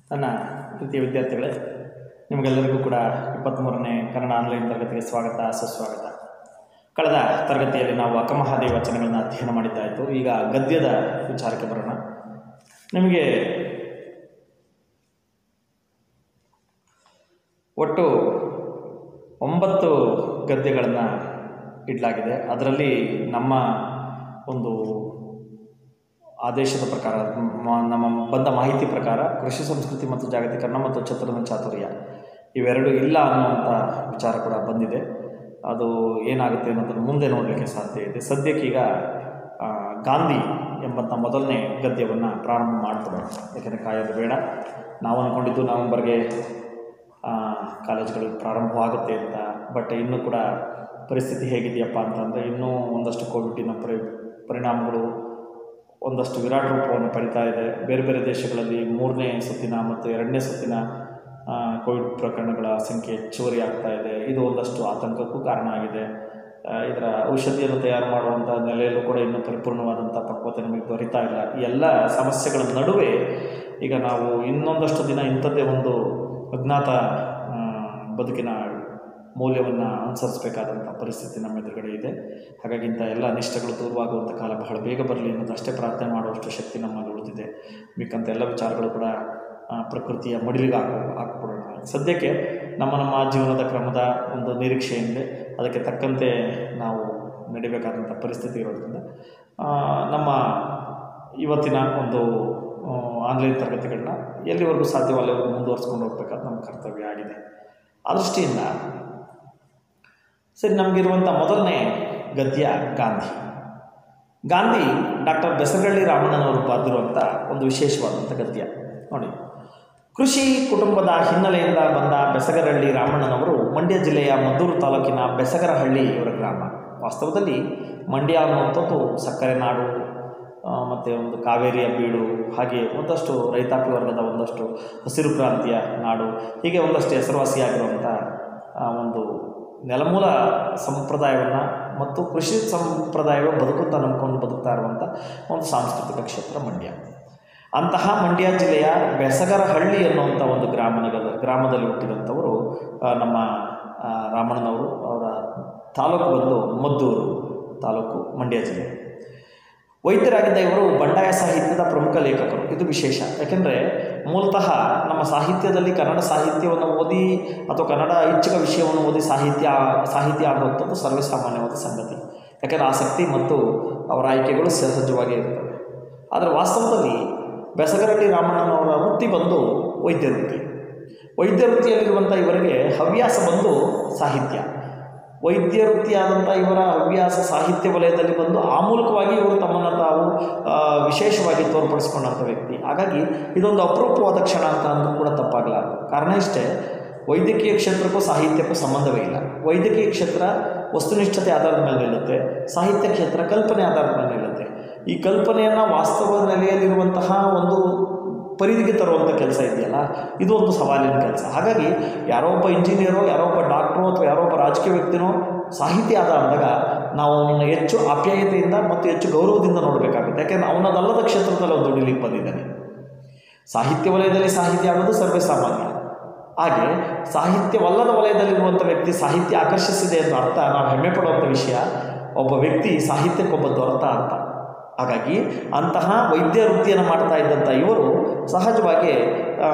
ನನ್ನ ಪ್ರೀತಿಯ ವಿದ್ಯಾರ್ಥಿಗಳೇ ನಿಮಗೆಲ್ಲರಿಗೂ ಕೂಡ ಇಪ್ಪತ್ತ್ಮೂರನೇ ಕನ್ನಡ ಆನ್ಲೈನ್ ತರಗತಿಗೆ ಸ್ವಾಗತ ಸುಸ್ವಾಗತ ಕಳೆದ ತರಗತಿಯಲ್ಲಿ ನಾವು ಅಕ್ಕಮಹಾದೇವ ವಚನಗಳನ್ನು ಅಧ್ಯಯನ ಮಾಡಿದ್ದಾಯಿತು ಈಗ ಗದ್ಯದ ವಿಚಾರಕ್ಕೆ ಬರೋಣ ನಿಮಗೆ ಒಟ್ಟು ಒಂಬತ್ತು ಗದ್ಯಗಳನ್ನು ಇಡಲಾಗಿದೆ ಅದರಲ್ಲಿ ನಮ್ಮ ಒಂದು ಆದೇಶದ ಪ್ರಕಾರ ಮ- ನಮ್ಮ ಬಂದ ಮಾಹಿತಿ ಪ್ರಕಾರ ಕೃಷಿ ಸಂಸ್ಕೃತಿ ಮತ್ತು ಜಾಗತೀಕರಣ ಮತ್ತು ಚತುರ್ನ ಚಾತುರ್ಯ ಇವೆರಡು ಇಲ್ಲ ಅನ್ನುವಂಥ ವಿಚಾರ ಕೂಡ ಬಂದಿದೆ ಅದು ಏನಾಗುತ್ತೆ ಅನ್ನೋದನ್ನು ಮುಂದೆ ನೋಡಲಿಕ್ಕೆ ಸಾಧ್ಯ ಇದೆ ಸದ್ಯಕ್ಕೀಗ ಆ, ಗಾಂಧಿ ಎಂಬಂಥ ಮೊದಲನೇ ಗದ್ಯವನ್ನು ಪ್ರಾರಂಭ ಮಾಡ್ತಾರೆ ಯಾಕೆಂದರೆ ಕಾಯೋದು ಬೇಡ ನಾವು ಅಂದ್ಕೊಂಡಿದ್ದು ನವಂಬರ್ಗೆ ಆ, ಕಾಲೇಜುಗಳು ಪ್ರಾರಂಭವಾಗುತ್ತೆ ಅಂತ ಬಟ್ ಇನ್ನೂ ಕೂಡ ಪರಿಸ್ಥಿತಿ ಹೇಗಿದೆಯಪ್ಪ ಅಂತಂದರೆ ಇನ್ನೂ ಒಂದಷ್ಟು ಕೋವಿಡಿನ ಪರಿ ಪರಿಣಾಮಗಳು ಒಂದಷ್ಟು ವಿರಾಟ್ ರೂಪವನ್ನು ಪಡಿತಾ ಇದೆ ಬೇರೆ ಬೇರೆ ದೇಶಗಳಲ್ಲಿ ಮೂರನೇ ಸುತ್ತಿನ ಮತ್ತು ಎರಡನೇ ಸುತ್ತಿನ ಆ, ಕೋವಿಡ್ ಪ್ರಕರಣಗಳ ಸಂಖ್ಯೆ ಹೆಚ್ಚುವರಿ ಆಗ್ತಾ ಇದೆ ಇದು ಒಂದಷ್ಟು ಆತಂಕಕ್ಕೂ ಕಾರಣ ಆಗಿದೆ ಆ, ಇದರ ಔಷಧಿಯನ್ನು ತಯಾರು ಮಾಡುವಂಥ ನೆಲೆಯಲ್ಲೂ ಕೂಡ ಇನ್ನೂ ಪರಿಪೂರ್ಣವಾದಂಥ ಪಕ್ವತೆ ನಮಗೆ ದೊರೀತಾ ಇಲ್ಲ ಈ ಎಲ್ಲ ಸಮಸ್ಯೆಗಳ ನಡುವೆ ಈಗ ನಾವು ಇನ್ನೊಂದಷ್ಟು ದಿನ ಇಂಥದ್ದೇ ಒಂದು ಅಜ್ಞಾತ ಆ, ಬದುಕಿನ ಮೌಲ್ಯವನ್ನು ಅನುಸರಿಸಬೇಕಾದಂಥ ಪರಿಸ್ಥಿತಿ ನಮ್ಮ ಎದುರುಗಡೆ ಇದೆ ಹಾಗಾಗಿ ಇಂಥ ಎಲ್ಲ ಅನಿಷ್ಟಗಳು ದೂರವಾಗುವಂಥ ಕಾಲ ಬಹಳ ಬೇಗ ಬರಲಿ ಅನ್ನೋದು ಅಷ್ಟೇ ಪ್ರಾರ್ಥನೆ ಮಾಡುವಷ್ಟು ಶಕ್ತಿ ನಮ್ಮಲ್ಲಿ ಉಳಿದಿದೆ ಮಿಕ್ಕಂಥ ಎಲ್ಲ ವಿಚಾರಗಳು ಕೂಡ ಆ, ಪ್ರಕೃತಿಯ ಮಡಿಲಿಗೆ ಹಾಕೋ ಹಾಕ್ಬಿಡೋಣ ಸದ್ಯಕ್ಕೆ ನಮ್ಮ ನಮ್ಮ ಜೀವನದ ಕ್ರಮದ ಒಂದು ನಿರೀಕ್ಷೆ ಏನಿದೆ ಅದಕ್ಕೆ ತಕ್ಕಂತೆ ನಾವು ನಡಿಬೇಕಾದಂಥ ಪರಿಸ್ಥಿತಿ ಇರೋದ್ರಿಂದ ಆ, ನಮ್ಮ ಇವತ್ತಿನ ಒಂದು ಆ, ಆನ್ಲೈನ್ ತರಗತಿಗಳನ್ನ ಎಲ್ಲಿವರೆಗೂ ಸಾಧ್ಯವೋ ಅಲ್ಲಿವರೆಗೂ ಮುಂದುವರ್ಸ್ಕೊಂಡು ಹೋಗ್ಬೇಕಾದ ನಮ್ಮ ಕರ್ತವ್ಯ ಆಗಿದೆ ಆ ದೃಷ್ಟಿಯಿಂದ ಸರಿ ನಮಗಿರುವಂಥ ಮೊದಲನೇ ಗದ್ಯ ಗಾಂಧಿ ಗಾಂಧಿ ಡಾಕ್ಟರ್ ಬೆಸಗಳ್ಳಿ ರಾಮಣ್ಣನವರು ಬರೆದಿರುವಂಥ ಒಂದು ವಿಶೇಷವಾದಂಥ ಗದ್ಯ ನೋಡಿ ಕೃಷಿ ಕುಟುಂಬದ ಹಿನ್ನೆಲೆಯಿಂದ ಬಂದ ಬೆಸಗರಹಳ್ಳಿ ರಾಮಣ್ಣನವರು ಮಂಡ್ಯ ಜಿಲ್ಲೆಯ ಮದ್ದೂರು ತಾಲೂಕಿನ ಬೆಸಗರಹಳ್ಳಿ ಇವರ ಗ್ರಾಮ ವಾಸ್ತವದಲ್ಲಿ ಮಂಡ್ಯ ಅನ್ನುವಂಥದ್ದು ಸಕ್ಕರೆ ನಾಡು ಮತ್ತು ಒಂದು ಕಾವೇರಿಯ ಬೀಡು ಹಾಗೆ ಒಂದಷ್ಟು ರೈತಾಪಿ ವರ್ಗದ ಒಂದಷ್ಟು ಹಸಿರು ಕ್ರಾಂತಿಯ ನಾಡು ಹೀಗೆ ಒಂದಷ್ಟು ಹೆಸರುವಾಸಿಯಾಗಿರುವಂಥ ಆ, ಒಂದು ನೆಲಮೂಲ ಸಂಪ್ರದಾಯವನ್ನು ಮತ್ತು ಕೃಷಿ ಸಂಪ್ರದಾಯವೇ ಬದುಕುತ್ತಾ ನಂಬ್ಕೊಂಡು ಬದುಕ್ತಾ ಇರುವಂಥ ಒಂದು ಸಾಂಸ್ಕೃತಿಕ ಕ್ಷೇತ್ರ ಮಂಡ್ಯ ಅಂತಹ ಮಂಡ್ಯ ಜಿಲ್ಲೆಯ ಬೆಸಗರಹಳ್ಳಿ ಅನ್ನುವಂಥ ಒಂದು ಗ್ರಾಮನಗದ ಗ್ರಾಮದಲ್ಲಿ ಹುಟ್ಟಿದಂಥವರು ಆ, ನಮ್ಮ ಆ, ರಾಮಣ್ಣನವರು ಅವರ ತಾಲೂಕು ಬಂದು ಮದ್ದೂರು ತಾಲೂಕು ಮಂಡ್ಯ ಜಿಲ್ಲೆ ವೈದ್ಯರಾಗಿದ್ದ ಇವರು ಬಂಡಾಯ ಸಾಹಿತ್ಯದ ಪ್ರಮುಖ ಲೇಖಕರು ಇದು ವಿಶೇಷ ಯಾಕೆಂದರೆ ಮೂಲತಃ ನಮ್ಮ ಸಾಹಿತ್ಯದಲ್ಲಿ ಕನ್ನಡ ಸಾಹಿತ್ಯವನ್ನು ಓದಿ ಅಥವಾ ಕನ್ನಡ ಐಚ್ಛಿಕ ವಿಷಯವನ್ನು ಓದಿ ಸಾಹಿತ್ಯ ಸಾಹಿತ್ಯ ಆಗುವಂಥದ್ದು ಸರ್ವೇಸಾಮಾನ್ಯವಾದ ಸಂಗತಿ ಯಾಕೆಂದರೆ ಆಸಕ್ತಿ ಮತ್ತು ಅವರ ಆಯ್ಕೆಗಳು ಸಹಜವಾಗಿ ಇರ್ತವೆ ಆದರೆ ವಾಸ್ತವದಲ್ಲಿ ಬೆಸಗರಳ್ಳಿ ರಾಮಣ್ಣನವರ ವೃತ್ತಿ ಬಂದು ವೈದ್ಯ ವೃತ್ತಿ ವೈದ್ಯ ವೃತ್ತಿಯಲ್ಲಿರುವಂಥ ಇವರಿಗೆ ಹವ್ಯಾಸ ಬಂದು ಸಾಹಿತ್ಯ ವೈದ್ಯ ವೃತ್ತಿಯಾದಂಥ ಇವರ ಹವ್ಯಾಸ ಸಾಹಿತ್ಯ ವಲಯದಲ್ಲಿ ಬಂದು ಆ ಮೂಲಕವಾಗಿ ಇವರು ತಮ್ಮನ್ನು ತಾವು ಆ, ವಿಶೇಷವಾಗಿ ತೋರ್ಪಡಿಸ್ಕೊಂಡಂಥ ವ್ಯಕ್ತಿ ಹಾಗಾಗಿ ಇದೊಂದು ಅಪರೂಪವಾದ ಕ್ಷಣ ಅಂತ ಅಂದರೂ ಕೂಡ ತಪ್ಪಾಗಲಾರದು ಕಾರಣ ಇಷ್ಟೇ ವೈದ್ಯಕೀಯ ಕ್ಷೇತ್ರಕ್ಕೂ ಸಾಹಿತ್ಯಕ್ಕೂ ಸಂಬಂಧವೇ ಇಲ್ಲ ವೈದ್ಯಕೀಯ ಕ್ಷೇತ್ರ ವಸ್ತುನಿಷ್ಠತೆ ಆಧಾರದ ಮೇಲೆ ನಿಲ್ಲುತ್ತೆ ಸಾಹಿತ್ಯ ಕ್ಷೇತ್ರ ಕಲ್ಪನೆ ಆಧಾರದ ಮೇಲೆ ನಿಲ್ಲುತ್ತೆ ಈ ಕಲ್ಪನೆಯನ್ನು ವಾಸ್ತವ ನೆಲೆಯಲ್ಲಿರುವಂತಹ ಒಂದು ಪರಿಧಿಗೆ ತರುವಂಥ ಕೆಲಸ ಇದೆಯಲ್ಲ ಇದು ಒಂದು ಸವಾಲಿನ ಕೆಲಸ ಹಾಗಾಗಿ ಯಾರೋ ಒಬ್ಬ ಇಂಜಿನಿಯರೋ ಯಾರೋ ಒಬ್ಬ ಡಾಕ್ಟ್ರೋ ಅಥವಾ ಯಾರೋ ಒಬ್ಬ ರಾಜಕೀಯ ವ್ಯಕ್ತಿನೋ ಸಾಹಿತಿ ಆದ ಅಂದಾಗ ನಾವು ಅವನನ್ನು ಹೆಚ್ಚು ಆಪ್ಯಾಯತೆಯಿಂದ ಮತ್ತು ಹೆಚ್ಚು ಗೌರವದಿಂದ ನೋಡಬೇಕಾಗುತ್ತೆ ಯಾಕೆಂದರೆ ಅವನದಲ್ಲದ ಕ್ಷೇತ್ರದಲ್ಲಿ ಅವನು ದುಡಿಲಿಕ್ಕೆ ಬಂದಿದ್ದಾನೆ ಸಾಹಿತ್ಯ ವಲಯದಲ್ಲಿ ಸಾಹಿತ್ಯ ಆಗೋದು ಸರ್ವೇ ಸಾಮಾನ್ಯ ಹಾಗೆ ಸಾಹಿತ್ಯವಲ್ಲದ ವಲಯದಲ್ಲಿರುವಂಥ ವ್ಯಕ್ತಿ ಸಾಹಿತ್ಯ ಆಕರ್ಷಿಸಿದೆ ಅಂತ ಅರ್ಥ ನಾವು ಹೆಮ್ಮೆ ಪಡುವಂಥ ವಿಷಯ ಒಬ್ಬ ವ್ಯಕ್ತಿ ಸಾಹಿತ್ಯಕ್ಕೊಬ್ಬ ದೊರೆತ ಅಂತ ಹಾಗಾಗಿ ಅಂತಹ ವೈದ್ಯ ವೃತ್ತಿಯನ್ನು ಮಾಡ್ತಾ ಇದ್ದಂಥ ಇವರು ಸಹಜವಾಗಿ ಆ,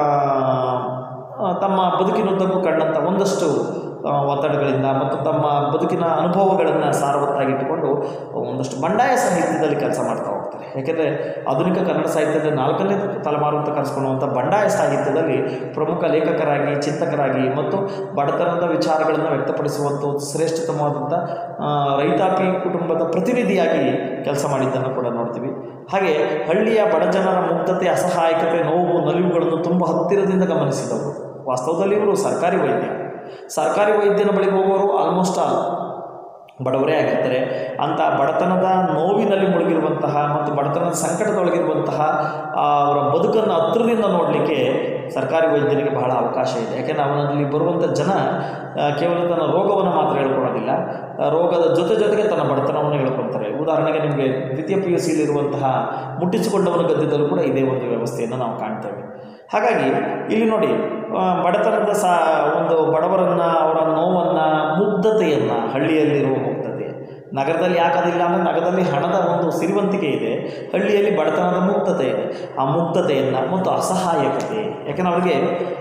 ಆ, ತಮ್ಮ ಬದುಕಿನುದ್ದಕ್ಕೂ ಕಂಡಂಥ ಒಂದಷ್ಟು ಆ, ಒತ್ತಡಗಳಿಂದ ಮತ್ತು ತಮ್ಮ ಬದುಕಿನ ಅನುಭವಗಳನ್ನು ಸಾರವತ್ತಾಗಿಟ್ಟುಕೊಂಡು ಒಂದಷ್ಟು ಬಂಡಾಯ ಸಾಹಿತ್ಯದಲ್ಲಿ ಕೆಲಸ ಮಾಡ್ತಾ ಹೋಗ್ತಾರೆ ಯಾಕೆಂದರೆ ಆಧುನಿಕ ಕನ್ನಡ ಸಾಹಿತ್ಯದ ನಾಲ್ಕನೇ ತಲೆಮಾರು ಅಂತ ಕರೆಸ್ಕೊಳ್ಳುವಂಥ ಬಂಡಾಯ ಸಾಹಿತ್ಯದಲ್ಲಿ ಪ್ರಮುಖ ಲೇಖಕರಾಗಿ ಚಿಂತಕರಾಗಿ ಮತ್ತು ಬಡತನದ ವಿಚಾರಗಳನ್ನು ವ್ಯಕ್ತಪಡಿಸುವಂಥ ಒಂದು ಶ್ರೇಷ್ಠತಮವಾದಂಥ ಆ, ರೈತಾಪಿ ಕುಟುಂಬದ ಪ್ರತಿನಿಧಿಯಾಗಿ ಕೆಲಸ ಮಾಡಿದ್ದನ್ನು ಕೂಡ ನೋಡ್ತೀವಿ ಹಾಗೆ ಹಳ್ಳಿಯ ಬಡಜನರ ಮುಗ್ಧತೆ ಅಸಹಾಯಕತೆ ನೋವು ನಲಿವುಗಳನ್ನು ತುಂಬ ಹತ್ತಿರದಿಂದ ಗಮನಿಸಿದವರು ವಾಸ್ತವದಲ್ಲಿ ಇವರು ಸರ್ಕಾರಿ ವೈದ್ಯ ಸರ್ಕಾರಿ ವೈದ್ಯನ ಬಳಿಗೆ ಹೋಗೋರು ಆಲ್ಮೋಸ್ಟ್ ಆಲ್ ಬಡವರೇ ಆಗಿರ್ತಾರೆ ಅಂಥ ಬಡತನದ ನೋವಿನಲ್ಲಿ ಮುಳುಗಿರುವಂತಹ ಮತ್ತು ಬಡತನದ ಸಂಕಟದೊಳಗಿರುವಂತಹ ಆ ಅವರ ಬದುಕನ್ನು ಹತ್ತಿರದಿಂದ ನೋಡಲಿಕ್ಕೆ ಸರ್ಕಾರಿ ವೈದ್ಯರಿಗೆ ಬಹಳ ಅವಕಾಶ ಇದೆ ಯಾಕೆಂದರೆ ಅವನಲ್ಲಿ ಬರುವಂಥ ಜನ ಆ, ಕೇವಲ ತನ್ನ ರೋಗವನ್ನು ಮಾತ್ರ ಹೇಳ್ಕೊಳೋದಿಲ್ಲ ಆ, ರೋಗದ ಜೊತೆ ಜೊತೆಗೆ ತನ್ನ ಬಡತನವನ್ನು ಹೇಳ್ಕೊಳ್ತಾರೆ ಉದಾಹರಣೆಗೆ ನಿಮಗೆ ದ್ವಿತೀಯ ಪಿ ಯು ಸಿಲಿರುವಂತಹ ಮುಟ್ಟಿಸಿಕೊಂಡವನ ಗದ್ಯದಲ್ಲೂ ಕೂಡ ಇದೇ ಒಂದು ವ್ಯವಸ್ಥೆಯನ್ನು ನಾವು ಕಾಣ್ತೇವೆ ಹಾಗಾಗಿ ಇಲ್ಲಿ ನೋಡಿ ಆ, ಬಡತನದ ಸಾ ಒಂದು ಬಡವರನ್ನು ಅವರ ನೋವನ್ನು ಮುಗ್ಧತೆಯನ್ನು ಹಳ್ಳಿಯಲ್ಲಿರುವ ಮುಗ್ಧತೆ ನಗರದಲ್ಲಿ ಯಾಕದಿಲ್ಲ ಅಂದರೆ ನಗರದಲ್ಲಿ ಹಣದ ಒಂದು ಸಿರಿವಂತಿಕೆ ಇದೆ ಹಳ್ಳಿಯಲ್ಲಿ ಬಡತನದ ಮುಗ್ಧತೆ ಇದೆ ಆ ಮುಗ್ಧತೆಯನ್ನು ಮತ್ತು ಅಸಹಾಯಕತೆ ಯಾಕೆಂದ್ರೆ ಅವ್ರಿಗೆ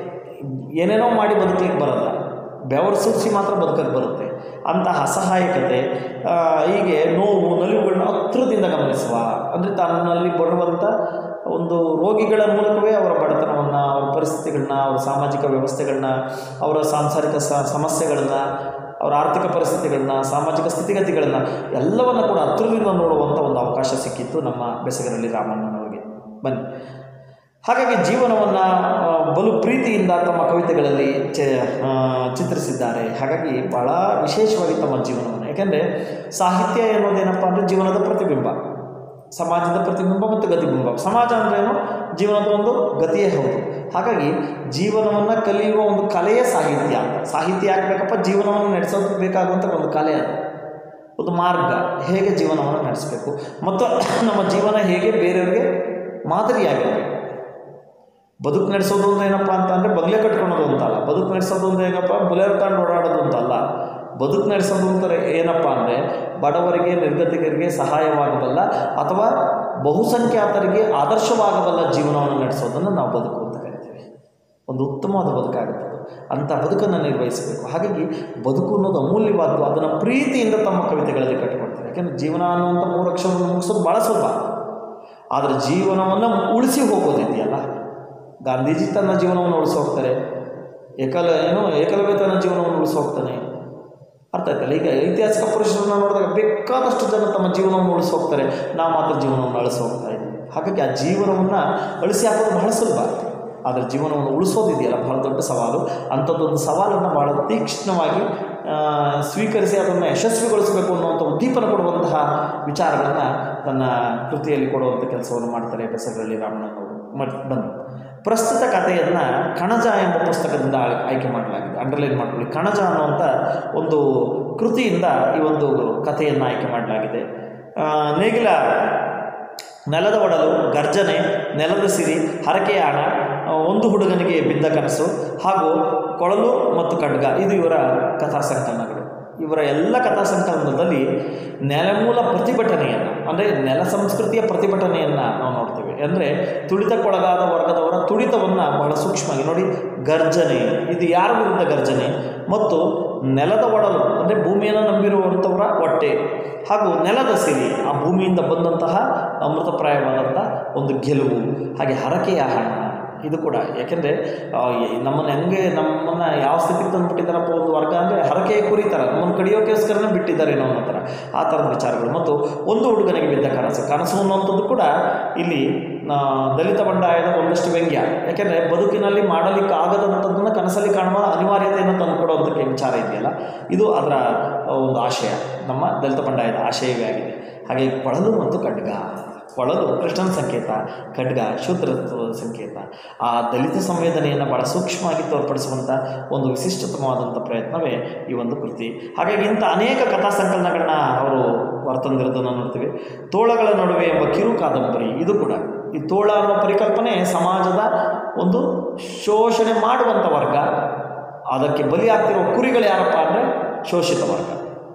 ಏನೇನೋ ಮಾಡಿ ಬದುಕಲಿಕ್ಕೆ ಬರಲ್ಲ ಬೆವರು ಸುರಿಸಿ ಮಾತ್ರ ಬದುಕಕ್ಕೆ ಬರುತ್ತೆ ಅಂತಹ ಅಸಹಾಯಕತೆ ಆ, ಹೀಗೆ ನೋವು ನಲಿವುಗಳನ್ನ ಹತ್ರದಿಂದ ಗಮನಿಸುವ ಅಂದರೆ ತನ್ನಲ್ಲಿ ಬರುವಂಥ ಒಂದು ರೋಗಿಗಳ ಮೂಲಕವೇ ಅವರ ಬಡತನವನ್ನು ಅವರ ಪರಿಸ್ಥಿತಿಗಳನ್ನ ಅವರ ಸಾಮಾಜಿಕ ವ್ಯವಸ್ಥೆಗಳನ್ನ ಅವರ ಸಾಂಸಾರಿಕ ಸ ಸಮಸ್ಯೆಗಳನ್ನ ಅವರ ಆರ್ಥಿಕ ಪರಿಸ್ಥಿತಿಗಳನ್ನ ಸಾಮಾಜಿಕ ಸ್ಥಿತಿಗತಿಗಳನ್ನ ಎಲ್ಲವನ್ನು ಕೂಡ ಹತ್ರದಿಂದ ನೋಡುವಂಥ ಒಂದು ಅವಕಾಶ ಸಿಕ್ಕಿತ್ತು ನಮ್ಮ ಬೆಸಗರಲ್ಲಿ ರಾಮಣ್ಣನವರಿಗೆ ಬನ್ನಿ ಹಾಗಾಗಿ ಜೀವನವನ್ನು ಬಲು ಪ್ರೀತಿಯಿಂದ ತಮ್ಮ ಕವಿತೆಗಳಲ್ಲಿ ಚ ಆ, ಚಿತ್ರಿಸಿದ್ದಾರೆ ಹಾಗಾಗಿ ಭಾಳ ವಿಶೇಷವಾಗಿ ತಮ್ಮ ಜೀವನವನ್ನು ಯಾಕೆಂದರೆ ಸಾಹಿತ್ಯ ಎನ್ನುವುದೇನಪ್ಪ ಅಂದರೆ ಜೀವನದ ಪ್ರತಿಬಿಂಬ ಸಮಾಜದ ಪ್ರತಿಬಿಂಬ ಮತ್ತು ಗತಿಬಿಂಬ ಸಮಾಜ ಅಂದ್ರೇನು ಜೀವನದ ಒಂದು ಗತಿಯೇ ಹೌದು ಹಾಗಾಗಿ ಜೀವನವನ್ನು ಕಲಿಯುವ ಒಂದು ಕಲೆಯೇ ಸಾಹಿತ್ಯ ಅಂತ ಸಾಹಿತ್ಯ ಯಾಕೆ ಬೇಕಪ್ಪ ಜೀವನವನ್ನು ನಡೆಸೋದಕ್ಕೆ ಬೇಕಾಗುವಂಥ ಒಂದು ಕಲೆ ಅದು ಒಂದು ಮಾರ್ಗ ಹೇಗೆ ಜೀವನವನ್ನು ನಡೆಸಬೇಕು ಮತ್ತು ನಮ್ಮ ಜೀವನ ಹೇಗೆ ಬೇರೆಯವ್ರಿಗೆ ಮಾದರಿಯಾಗಿರಬೇಕು ಬದುಕು ನಡೆಸೋದು ಅಂದ್ರೆ ಏನಪ್ಪ ಅಂತ ಅಂದರೆ ಬಗ್ಲೆ ಕಟ್ಕೊಳೋದು ಅಂತಲ್ಲ ಬದುಕು ನಡೆಸೋದು ಅಂದ್ರೆ ಏನಪ್ಪ ಬುಲೆರ್ ತಗೊಂಡು ಓಡಾಡೋದು ಅಂತಲ್ಲ ಬದುಕು ನಡೆಸೋದು ಅಂತ ಏನಪ್ಪ ಅಂದರೆ ಬಡವರಿಗೆ ನಿರ್ಗತಿಕರಿಗೆ ಸಹಾಯವಾಗಬಲ್ಲ ಅಥವಾ ಬಹುಸಂಖ್ಯಾತರಿಗೆ ಆದರ್ಶವಾಗಬಲ್ಲ ಜೀವನವನ್ನು ನಡೆಸೋದನ್ನು ನಾವು ಬದುಕು ಅಂತ ಕರಿತೀವಿ ಒಂದು ಉತ್ತಮವಾದ ಬದುಕಾಗುತ್ತೆ ಅದು ಅಂಥ ಬದುಕನ್ನು ನಿರ್ವಹಿಸಬೇಕು ಹಾಗಾಗಿ ಬದುಕು ಅನ್ನೋದು ಅಮೂಲ್ಯವಾದ್ದು ಅದನ್ನು ಪ್ರೀತಿಯಿಂದ ತಮ್ಮ ಕವಿತೆಗಳಲ್ಲಿ ಕಟ್ಟಿಕೊಡ್ತಾರೆ ಯಾಕೆಂದರೆ ಜೀವನ ಅನ್ನುವಂಥ ಮೂರು ಅಕ್ಷರವನ್ನು ಮುಗಿಸೋದು ಭಾಳ ಸುಲಭ ಆದರೆ ಜೀವನವನ್ನು ಉಳಿಸಿ ಹೋಗೋದಿದೆಯಲ್ಲ ಗಾಂಧೀಜಿ ತನ್ನ ಜೀವನವನ್ನು ಉಳಿಸಿ ಹೋಗ್ತಾರೆ ಏಕಲ ಏನು ಏಕಲವ್ಯ ತನ್ನ ಜೀವನವನ್ನು ಉಳಿಸಿ ಹೋಗ್ತಾನೆ ಅರ್ಥ ಆಯ್ತಲ್ಲ ಈಗ ಐತಿಹಾಸಿಕ ಪುರುಷರನ್ನ ನೋಡಿದಾಗ ಬೇಕಾದಷ್ಟು ಜನ ತಮ್ಮ ಜೀವನವನ್ನು ಉಳಿಸಿ ಹೋಗ್ತಾರೆ ನಾವು ಮಾತ್ರ ಜೀವನವನ್ನು ಅಳಿಸಿ ಹೋಗ್ತಾ ಇದ್ದೀವಿ ಹಾಗಾಗಿ ಆ ಜೀವನವನ್ನು ಅಳಿಸಿ ಹಾಕೋದು ಬಹಳ ಸುಲಭ ಆದರೆ ಜೀವನವನ್ನು ಉಳಿಸೋದಿದೆಯಲ್ಲ ಬಹಳ ದೊಡ್ಡ ಸವಾಲು ಅಂಥದ್ದೊಂದು ಸವಾಲನ್ನು ಭಾಳ ತೀಕ್ಷ್ಣವಾಗಿ ಆ, ಸ್ವೀಕರಿಸಿ ಅದನ್ನು ಯಶಸ್ವಿಗೊಳಿಸಬೇಕು ಅನ್ನುವಂಥ ಉದ್ದೀಪನ ಕೊಡುವಂತಹ ವಿಚಾರಗಳನ್ನು ತನ್ನ ಕೃತಿಯಲ್ಲಿ ಕೊಡುವಂಥ ಕೆಲಸವನ್ನು ಮಾಡ್ತಾರೆ ಬೆಸಗಳ್ಳಿ ರಾಮಣ್ಣನವರು ಮಾಡಿ ಬಂದು ಪ್ರಸ್ತುತ ಕಥೆಯನ್ನು ಕಣಜ ಎಂಬ ಪುಸ್ತಕದಿಂದ ಆಳ್- ಆಯ್ಕೆ ಮಾಡಲಾಗಿದೆ ಅಂಡರ್ಲೈನ್ ಮಾಡ್ಕೊಳ್ಳಿ ಕಣಜ ಅನ್ನುವಂಥ ಒಂದು ಕೃತಿಯಿಂದ ಈ ಒಂದು ಕಥೆಯನ್ನು ಆಯ್ಕೆ ಮಾಡಲಾಗಿದೆ ಆ, ನೇಗಿಲ ನೆಲದ ಒಡಲು ಗರ್ಜನೆ ನೆಲದ ಸಿರಿ ಹರಕೆಯ ಹಣ ಆ, ಒಂದು ಹುಡುಗನಿಗೆ ಬಿದ್ದ ಕನಸು ಹಾಗೂ ಕೊಳಲು ಮತ್ತು ಖಡ್ಗ ಇದು ಇವರ ಕಥಾ ಸಂಕಲನಗಳು ಇವರ ಎಲ್ಲ ಕಥಾ ಸಂಕಲನದಲ್ಲಿ ನೆಲಮೂಲ ಪ್ರತಿಭಟನೆಯನ್ನು ಅಂದರೆ ನೆಲ ಸಂಸ್ಕೃತಿಯ ಪ್ರತಿಭಟನೆಯನ್ನು ನಾವು ನೋಡ್ತೀವಿ ಅಂದರೆ ತುಳಿತಕ್ಕೊಳಗಾದ ವರ್ಗದವರ ತುಳಿತವನ್ನು ಬಹಳ ಸೂಕ್ಷ್ಮವಾಗಿ ನೋಡಿ ಗರ್ಜನೆ ಇದು ಯಾರ ವಿರುದ್ಧ ಗರ್ಜನೆ ಮತ್ತು ನೆಲದ ಒಡಲು ಅಂದರೆ ಭೂಮಿಯನ್ನು ನಂಬಿರುವಂಥವರ ಹೊಟ್ಟೆ ಹಾಗೂ ನೆಲದ ಸಿರಿ ಆ ಭೂಮಿಯಿಂದ ಬಂದಂತಹ ಅಮೃತಪ್ರಾಯವಾದಂಥ ಒಂದು ಗೆಲುವು ಹಾಗೆ ಹರಕೆಯ ಹಣ ಇದು ಕೂಡ ಯಾಕೆಂದರೆ ನಮ್ಮನ್ನು ಹೆಂಗೆ ನಮ್ಮನ್ನು ಯಾವ ಸ್ಥಿತಿಗೆ ತಂದುಬಿಟ್ಟಿದ್ದಾರಪ್ಪ ಒಂದು ವರ್ಗ ಅಂದರೆ ಹರಕೆಯ ಕುರಿತಾರ ನಮ್ಮನ್ನು ಕಡಿಯೋಕ್ಕೋಸ್ಕರನೇ ಬಿಟ್ಟಿದ್ದಾರೆ ಏನೋ ಅನ್ನೋ ಥರ ಆ ಥರದ ವಿಚಾರಗಳು ಮತ್ತು ಒಂದು ಹುಡುಗನಿಗೆ ಬಿದ್ದ ಕನಸು ಕನಸು ಅನ್ನುವಂಥದ್ದು ಕೂಡ ಇಲ್ಲಿ ಆ, ದಲಿತ ಬಂಡಾಯದ ಒಂದಷ್ಟು ವ್ಯಂಗ್ಯ ಯಾಕೆಂದರೆ ಬದುಕಿನಲ್ಲಿ ಮಾಡಲಿಕ್ಕೆ ಆಗದಂಥದ್ದನ್ನು ಕನಸಲ್ಲಿ ಕಾಣುವ ಅನಿವಾರ್ಯತೆಯನ್ನು ತಂದುಕೊಡುವಂಥ ವಿಚಾರ ಇದೆಯಲ್ಲ ಇದು ಅದರ ಆ, ಒಂದು ಆಶಯ ನಮ್ಮ ದಲಿತ ಬಂಡಾಯದ ಆಶಯವೇ ಆಗಿದೆ ಹಾಗೆ ಕೊಳಲು ಮತ್ತು ಖಡ್ಗ ಕೊಳಲು ಕೃಷ್ಣನ ಸಂಕೇತ ಖಡ್ಗ ಶೂದ್ರತ್ವದ ಸಂಕೇತ ಆ ದಲಿತ ಸಂವೇದನೆಯನ್ನು ಭಾಳ ಸೂಕ್ಷ್ಮವಾಗಿ ತೋರ್ಪಡಿಸುವಂಥ ಒಂದು ವಿಶಿಷ್ಟತಮವಾದಂಥ ಪ್ರಯತ್ನವೇ ಈ ಒಂದು ಕೃತಿ ಹಾಗಾಗಿ ಇಂಥ ಅನೇಕ ಕಥಾ ಸಂಕಲನಗಳನ್ನ ಅವರು ಹೊರತಂದಿರೋದನ್ನು ನೋಡ್ತೀವಿ ತೋಳಗಳ ನಡುವೆ ಎಂಬ ಕಿರು ಕಾದಂಬರಿ ಇದು ಕೂಡ ಈ ತೋಳ ಅನ್ನೋ ಪರಿಕಲ್ಪನೆ ಸಮಾಜದ ಒಂದು ಶೋಷಣೆ ಮಾಡುವಂಥ ವರ್ಗ ಅದಕ್ಕೆ ಬಲಿಯಾಗ್ತಿರೋ ಕುರಿಗಳು ಯಾರಪ್ಪ ಅಂದರೆ ಶೋಷಿತ ವರ್ಗ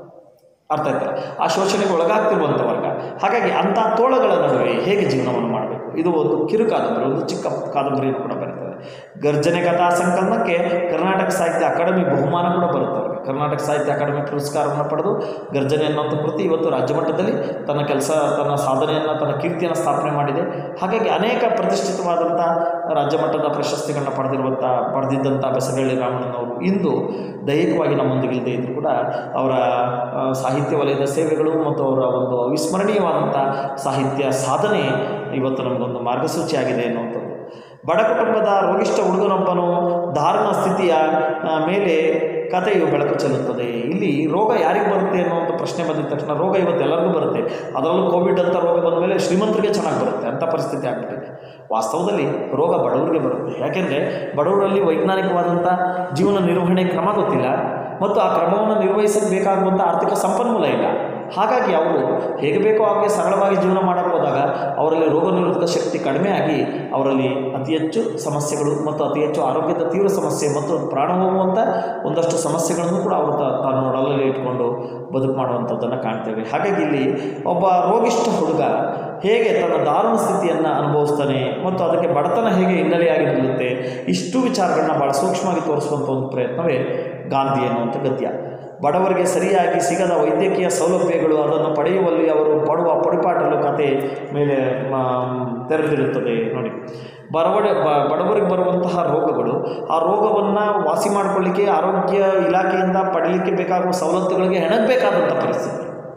ಅರ್ಥ ಆಯ್ತಲ್ಲ ಆ ಶೋಷಣೆಗೆ ಒಳಗಾಗ್ತಿರುವಂಥ ವರ್ಗ ಹಾಗಾಗಿ ಅಂಥ ತೋಳಗಳ ನಡುವೆ ಹೇಗೆ ಜೀವನವನ್ನು ಮಾಡಬೇಕು ಇದು ಒಂದು ಕಿರು ಕಾದಂಬರಿ ಒಂದು ಚಿಕ್ಕ ಕಾದಂಬರಿಯನ್ನು ಕೂಡ ಬರೀತಾರೆ ಗರ್ಜನೆ ಕಥಾ ಸಂಕಲನಕ್ಕೆ ಕರ್ನಾಟಕ ಸಾಹಿತ್ಯ ಅಕಾಡೆಮಿ ಬಹುಮಾನ ಕೂಡ ಬರುತ್ತೆ ಅವ್ರಿಗೆ ಕರ್ನಾಟಕ ಸಾಹಿತ್ಯ ಅಕಾಡೆಮಿ ಪುರಸ್ಕಾರವನ್ನು ಪಡೆದು ಗರ್ಜನೆ ಅನ್ನೋಂಥ ಕೃತಿ ಇವತ್ತು ರಾಜ್ಯ ಮಟ್ಟದಲ್ಲಿ ತನ್ನ ಕೆಲಸ ತನ್ನ ಸಾಧನೆಯನ್ನು ತನ್ನ ಕೀರ್ತಿಯನ್ನು ಸ್ಥಾಪನೆ ಮಾಡಿದೆ ಹಾಗಾಗಿ ಅನೇಕ ಪ್ರತಿಷ್ಠಿತವಾದಂಥ ರಾಜ್ಯ ಮಟ್ಟದ ಪ್ರಶಸ್ತಿಗಳನ್ನ ಪಡೆದಿರುವಂಥ ಪಡೆದಿದ್ದಂಥ ಬೆಸಗಳ್ಳಿ ರಾಮಣ್ಣನವರು ಇಂದು ದೈಹಿಕವಾಗಿ ನಮ್ಮೊಂದಿಗೆ ಇಲ್ಲದೆ ಇದ್ದರೂ ಕೂಡ ಅವರ ಆ, ಸಾಹಿತ್ಯ ವಲಯದ ಸೇವೆಗಳು ಮತ್ತು ಅವರ ಒಂದು ಅವಿಸ್ಮರಣೀಯವಾದಂಥ ಸಾಹಿತ್ಯ ಸಾಧನೆ ಇವತ್ತು ನಮಗೊಂದು ಮಾರ್ಗಸೂಚಿಯಾಗಿದೆ ಅನ್ನುವಂಥದ್ದು ಬಡ ಕುಟುಂಬದ ರೋಗಿಷ್ಠ ಹುಡುಗನೊಬ್ಬನು ದಾರುಣ ಸ್ಥಿತಿಯ ಆ, ಮೇಲೆ ಕಥೆಯು ಬೆಳಕು ಚೆಲ್ಲುತ್ತದೆ ಇಲ್ಲಿ ರೋಗ ಯಾರಿಗೆ ಬರುತ್ತೆ ಅನ್ನುವಂಥ ಪ್ರಶ್ನೆ ಬಂದಿದ ತಕ್ಷಣ ರೋಗ ಇವತ್ತು ಎಲ್ಲರಿಗೂ ಬರುತ್ತೆ ಅದರಲ್ಲೂ ಕೋವಿಡ್ ಅಂತ ರೋಗ ಬಂದ ಮೇಲೆ ಶ್ರೀಮಂತರಿಗೆ ಚೆನ್ನಾಗಿ ಬರುತ್ತೆ ಅಂಥ ಪರಿಸ್ಥಿತಿ ಆಗ್ಬಿಟ್ಟಿದೆ ವಾಸ್ತವದಲ್ಲಿ ರೋಗ ಬಡವರಿಗೆ ಬರುತ್ತೆ ಯಾಕೆಂದರೆ ಬಡವರಲ್ಲಿ ವೈಜ್ಞಾನಿಕವಾದಂಥ ಜೀವನ ನಿರ್ವಹಣೆ ಕ್ರಮ ಗೊತ್ತಿಲ್ಲ ಮತ್ತು ಆ ಕ್ರಮವನ್ನು ನಿರ್ವಹಿಸಲು ಬೇಕಾಗುವಂಥ ಆರ್ಥಿಕ ಸಂಪನ್ಮೂಲ ಇಲ್ಲ ಹಾಗಾಗಿ ಅವರು ಹೇಗೆ ಬೇಕೋ ಹಾಗೆ ಸರಳವಾಗಿ ಜೀವನ ಮಾಡಕ್ಕೆ ಹೋದಾಗ ಅವರಲ್ಲಿ ರೋಗ ನಿರೋಧಕ ಶಕ್ತಿ ಕಡಿಮೆಯಾಗಿ ಅವರಲ್ಲಿ ಅತಿ ಹೆಚ್ಚು ಸಮಸ್ಯೆಗಳು ಮತ್ತು ಅತಿ ಹೆಚ್ಚು ಆರೋಗ್ಯದ ತೀವ್ರ ಸಮಸ್ಯೆ ಮತ್ತು ಪ್ರಾಣ ಹೋಗುವಂಥ ಒಂದಷ್ಟು ಸಮಸ್ಯೆಗಳನ್ನು ಕೂಡ ಅವರು ತ- ತಾನು ಒಡಲಲ್ಲಿ ಇಟ್ಕೊಂಡು ಬದುಕು ಮಾಡುವಂಥದ್ದನ್ನು ಕಾಣ್ತೇವೆ ಹಾಗಾಗಿ ಇಲ್ಲಿ ಒಬ್ಬ ರೋಗಿಷ್ಠ ಹುಡುಗ ಹೇಗೆ ತನ್ನ ದಾರುಣ ಸ್ಥಿತಿಯನ್ನು ಅನುಭವಿಸ್ತಾನೆ ಮತ್ತು ಅದಕ್ಕೆ ಬಡತನ ಹೇಗೆ ಹಿನ್ನೆಲೆಯಾಗಿ ನಿಲ್ಲುತ್ತೆ ಇಷ್ಟು ವಿಚಾರಗಳನ್ನ ಭಾಳ ಸೂಕ್ಷ್ಮವಾಗಿ ತೋರಿಸುವಂಥ ಒಂದು ಪ್ರಯತ್ನವೇ ಗಾಂಧಿ ಎನ್ನುವಂಥ ಗದ್ಯ ಬಡವರಿಗೆ ಸರಿಯಾಗಿ ಸಿಗದ ವೈದ್ಯಕೀಯ ಸೌಲಭ್ಯಗಳು ಅದನ್ನು ಪಡೆಯುವಲ್ಲಿ ಅವರು ಪಡುವ ಪಡಿಪಾಟಲು ಕತೆ ಮೇಲೆ ಮ, ತೆರೆದಿರುತ್ತದೆ ನೋಡಿ ಬಡವಡ ಬ- ಬಡವರಿಗೆ ಬರುವಂತಹ ರೋಗಗಳು ಆ ರೋಗವನ್ನು ವಾಸಿ ಮಾಡಿಕೊಳ್ಳಿಕ್ಕೆ ಆರೋಗ್ಯ ಇಲಾಖೆಯಿಂದ ಪಡೀಲಿಕ್ಕೆ ಬೇಕಾಗುವ ಸವಲತ್ತುಗಳಿಗೆ ಹೆಣಗಬೇಕಾದಂಥ ಪರಿಸ್ಥಿತಿ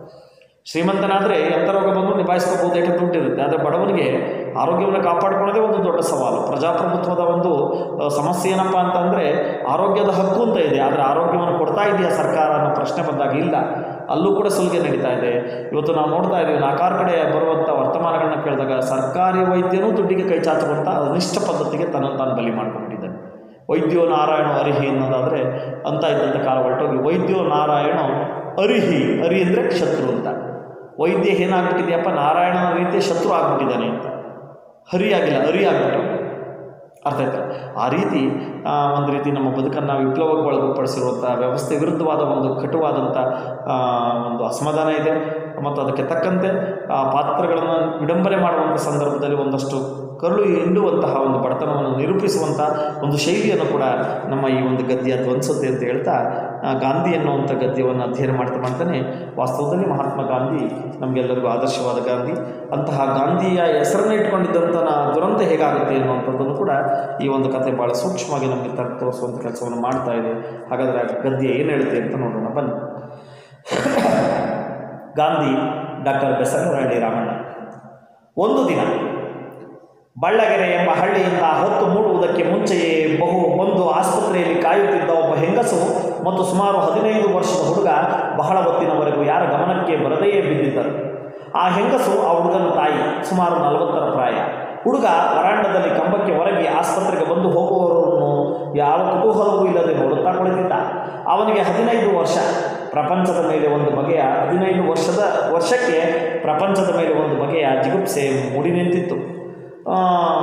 ಶ್ರೀಮಂತನಾದರೆ ಎಂಥ ರೋಗ ಬಂದು ನಿಭಾಯಿಸ್ಕೋಬೋದು ಏಕೆ ದುಡ್ಡಿರುತ್ತೆ ಆದರೆ ಬಡವನಿಗೆ ಆರೋಗ್ಯವನ್ನು ಕಾಪಾಡಿಕೊಳ್ಳೋದೇ ಒಂದು ದೊಡ್ಡ ಸವಾಲು ಪ್ರಜಾಪ್ರಭುತ್ವದ ಒಂದು ಆ, ಸಮಸ್ಯೆ ಏನಪ್ಪ ಅಂತಂದರೆ ಆರೋಗ್ಯದ ಹಕ್ಕು ಅಂತ ಇದೆ ಆದರೆ ಆರೋಗ್ಯವನ್ನು ಕೊಡ್ತಾ ಇದೆಯಾ ಸರ್ಕಾರ ಅನ್ನೋ ಪ್ರಶ್ನೆ ಬಂದಾಗ ಇಲ್ಲ ಅಲ್ಲೂ ಕೂಡ ಸುಲಿಗೆ ನಡೀತಾ ಇದೆ ಇವತ್ತು ನಾವು ನೋಡ್ತಾ ಇದ್ದೀವಿ ನಾಲ್ಕಾರು ಕಡೆ ಬರುವಂಥ ವರ್ತಮಾನಗಳನ್ನ ಕೇಳಿದಾಗ ಸರ್ಕಾರಿ ವೈದ್ಯನೂ ದುಡ್ಡಿಗೆ ಕೈ ಚಾಚುವಂಥ ಅನಿಷ್ಟ ಪದ್ಧತಿಗೆ ತನ್ನನ್ನು ತಾನು ಬಲಿ ಮಾಡ್ಕೊಂಡಿದ್ದಾನೆ ವೈದ್ಯೋ ನಾರಾಯಣ ಅರಿಹಿ ಅನ್ನೋದಾದರೆ ಅಂತ ಇದ್ದಂಥ ಕಾಲ ಹೊರಟೋಗಿ ವೈದ್ಯೋ ನಾರಾಯಣ ಅರಿಹಿ ಅರಿ ಅಂದರೆ ಶತ್ರು ಅಂತ ವೈದ್ಯ ಏನಾಗ್ಬಿಟ್ಟಿದೆಯಪ್ಪ ನಾರಾಯಣನ ರೀತಿಯ ಶತ್ರು ಆಗ್ಬಿಟ್ಟಿದ್ದಾನೆ ಅಂತ ಹರಿ ಆಗಿಲ್ಲ ಅರಿ ಆಗ್ಬಿಟ್ಟು ಅರ್ಥ ಆಯ್ತಾ ಆ ರೀತಿ ಆ, ಒಂದು ರೀತಿ ನಮ್ಮ ಬದುಕನ್ನು ವಿಪ್ಲವಕ್ಕೆ ಒಳಪಡಿಸಿರುವಂಥ ವ್ಯವಸ್ಥೆ ವಿರುದ್ಧವಾದ ಒಂದು ಕಟುವಾದಂಥ ಆ, ಒಂದು ಅಸಮಾಧಾನ ಇದೆ ಮತ್ತು ಅದಕ್ಕೆ ತಕ್ಕಂತೆ ಆ ಪಾತ್ರಗಳನ್ನು ವಿಡಂಬನೆ ಮಾಡುವಂಥ ಸಂದರ್ಭದಲ್ಲಿ ಒಂದಷ್ಟು ಕರುಳು ಹಿಂಡುವಂತಹ ಒಂದು ಬಡತನವನ್ನು ನಿರೂಪಿಸುವಂಥ ಒಂದು ಶೈಲಿಯನ್ನು ಕೂಡ ನಮ್ಮ ಈ ಒಂದು ಗದ್ಯ ಧ್ವಂಸುತ್ತೆ ಅಂತ ಹೇಳ್ತಾ ಆ, ಗಾಂಧಿ ಎನ್ನುವಂಥ ಗದ್ಯವನ್ನು ಅಧ್ಯಯನ ಮಾಡ್ತಾ ಮಾಡ್ತಾನೆ ವಾಸ್ತವದಲ್ಲಿ ಮಹಾತ್ಮ ಗಾಂಧಿ ನಮಗೆಲ್ಲರಿಗೂ ಆದರ್ಶವಾದ ಗಾಂಧಿ ಅಂತಹ ಗಾಂಧಿಯ ಹೆಸರನ್ನು ಇಟ್ಕೊಂಡಿದ್ದಂಥ ನಾ- ದುರಂತ ಹೇಗಾಗುತ್ತೆ ಅನ್ನುವಂಥದ್ದನ್ನು ಕೂಡ ಈ ಒಂದು ಕತೆ ಭಾಳ ಸೂಕ್ಷ್ಮವಾಗಿ ನಮಗೆ ತರ ತೋರಿಸುವಂಥ ಕೆಲಸವನ್ನು ಮಾಡ್ತಾ ಇದೆ ಹಾಗಾದರೆ ಆ ಗದ್ಯ ಏನು ಹೇಳುತ್ತೆ ಅಂತ ನೋಡೋಣ ಬನ್ನಿ ಗಾಂಧಿ ಡಾಕ್ಟರ್ ಬೆಸರಹಳ್ಳಿ ರಾಮಣ್ಣ ಒಂದು ದಿನ ಬಳ್ಳಗೆರೆ ಎಂಬ ಹಳ್ಳಿಯಿಂದ ಹೊತ್ತು ಮೂಡುವುದಕ್ಕೆ ಮುಂಚೆಯೇ ಬಹು ಬಂದು ಆಸ್ಪತ್ರೆಯಲ್ಲಿ ಕಾಯುತ್ತಿದ್ದ ಒಬ್ಬ ಹೆಂಗಸು ಮತ್ತು ಸುಮಾರು ಹದಿನೈದು ವರ್ಷದ ಹುಡುಗ ಬಹಳ ಹೊತ್ತಿನವರೆಗೂ ಯಾರ ಗಮನಕ್ಕೆ ಬರದೆಯೇ ಬಿದ್ದಿದ್ದರು ಆ ಹೆಂಗಸು ಆ ಹುಡುಗನ ತಾಯಿ ಸುಮಾರು ನಲವತ್ತರ ಪ್ರಾಯ ಹುಡುಗ ವರಾಂಡದಲ್ಲಿ ಕಂಬಕ್ಕೆ ಹೊರಗೆ ಆಸ್ಪತ್ರೆಗೆ ಬಂದು ಹೋಗುವವರನ್ನು ಯಾವ ಕುತೂಹಲವೂ ಇಲ್ಲದೆ ನೋಡುತ್ತಾ ಕುಳಿತಿದ್ದ ಅವನಿಗೆ ಹದಿನೈದು ವರ್ಷ ಪ್ರಪಂಚದ ಮೇಲೆ ಒಂದು ಬಗೆಯ ಹದಿನೈದು ವರ್ಷದ ವರ್ಷಕ್ಕೆ ಪ್ರಪಂಚದ ಮೇಲೆ ಒಂದು ಬಗೆಯ ಜಿಗುಪ್ಸೆ ಮೂಡಿ ನಿಂತಿತ್ತು ಆ,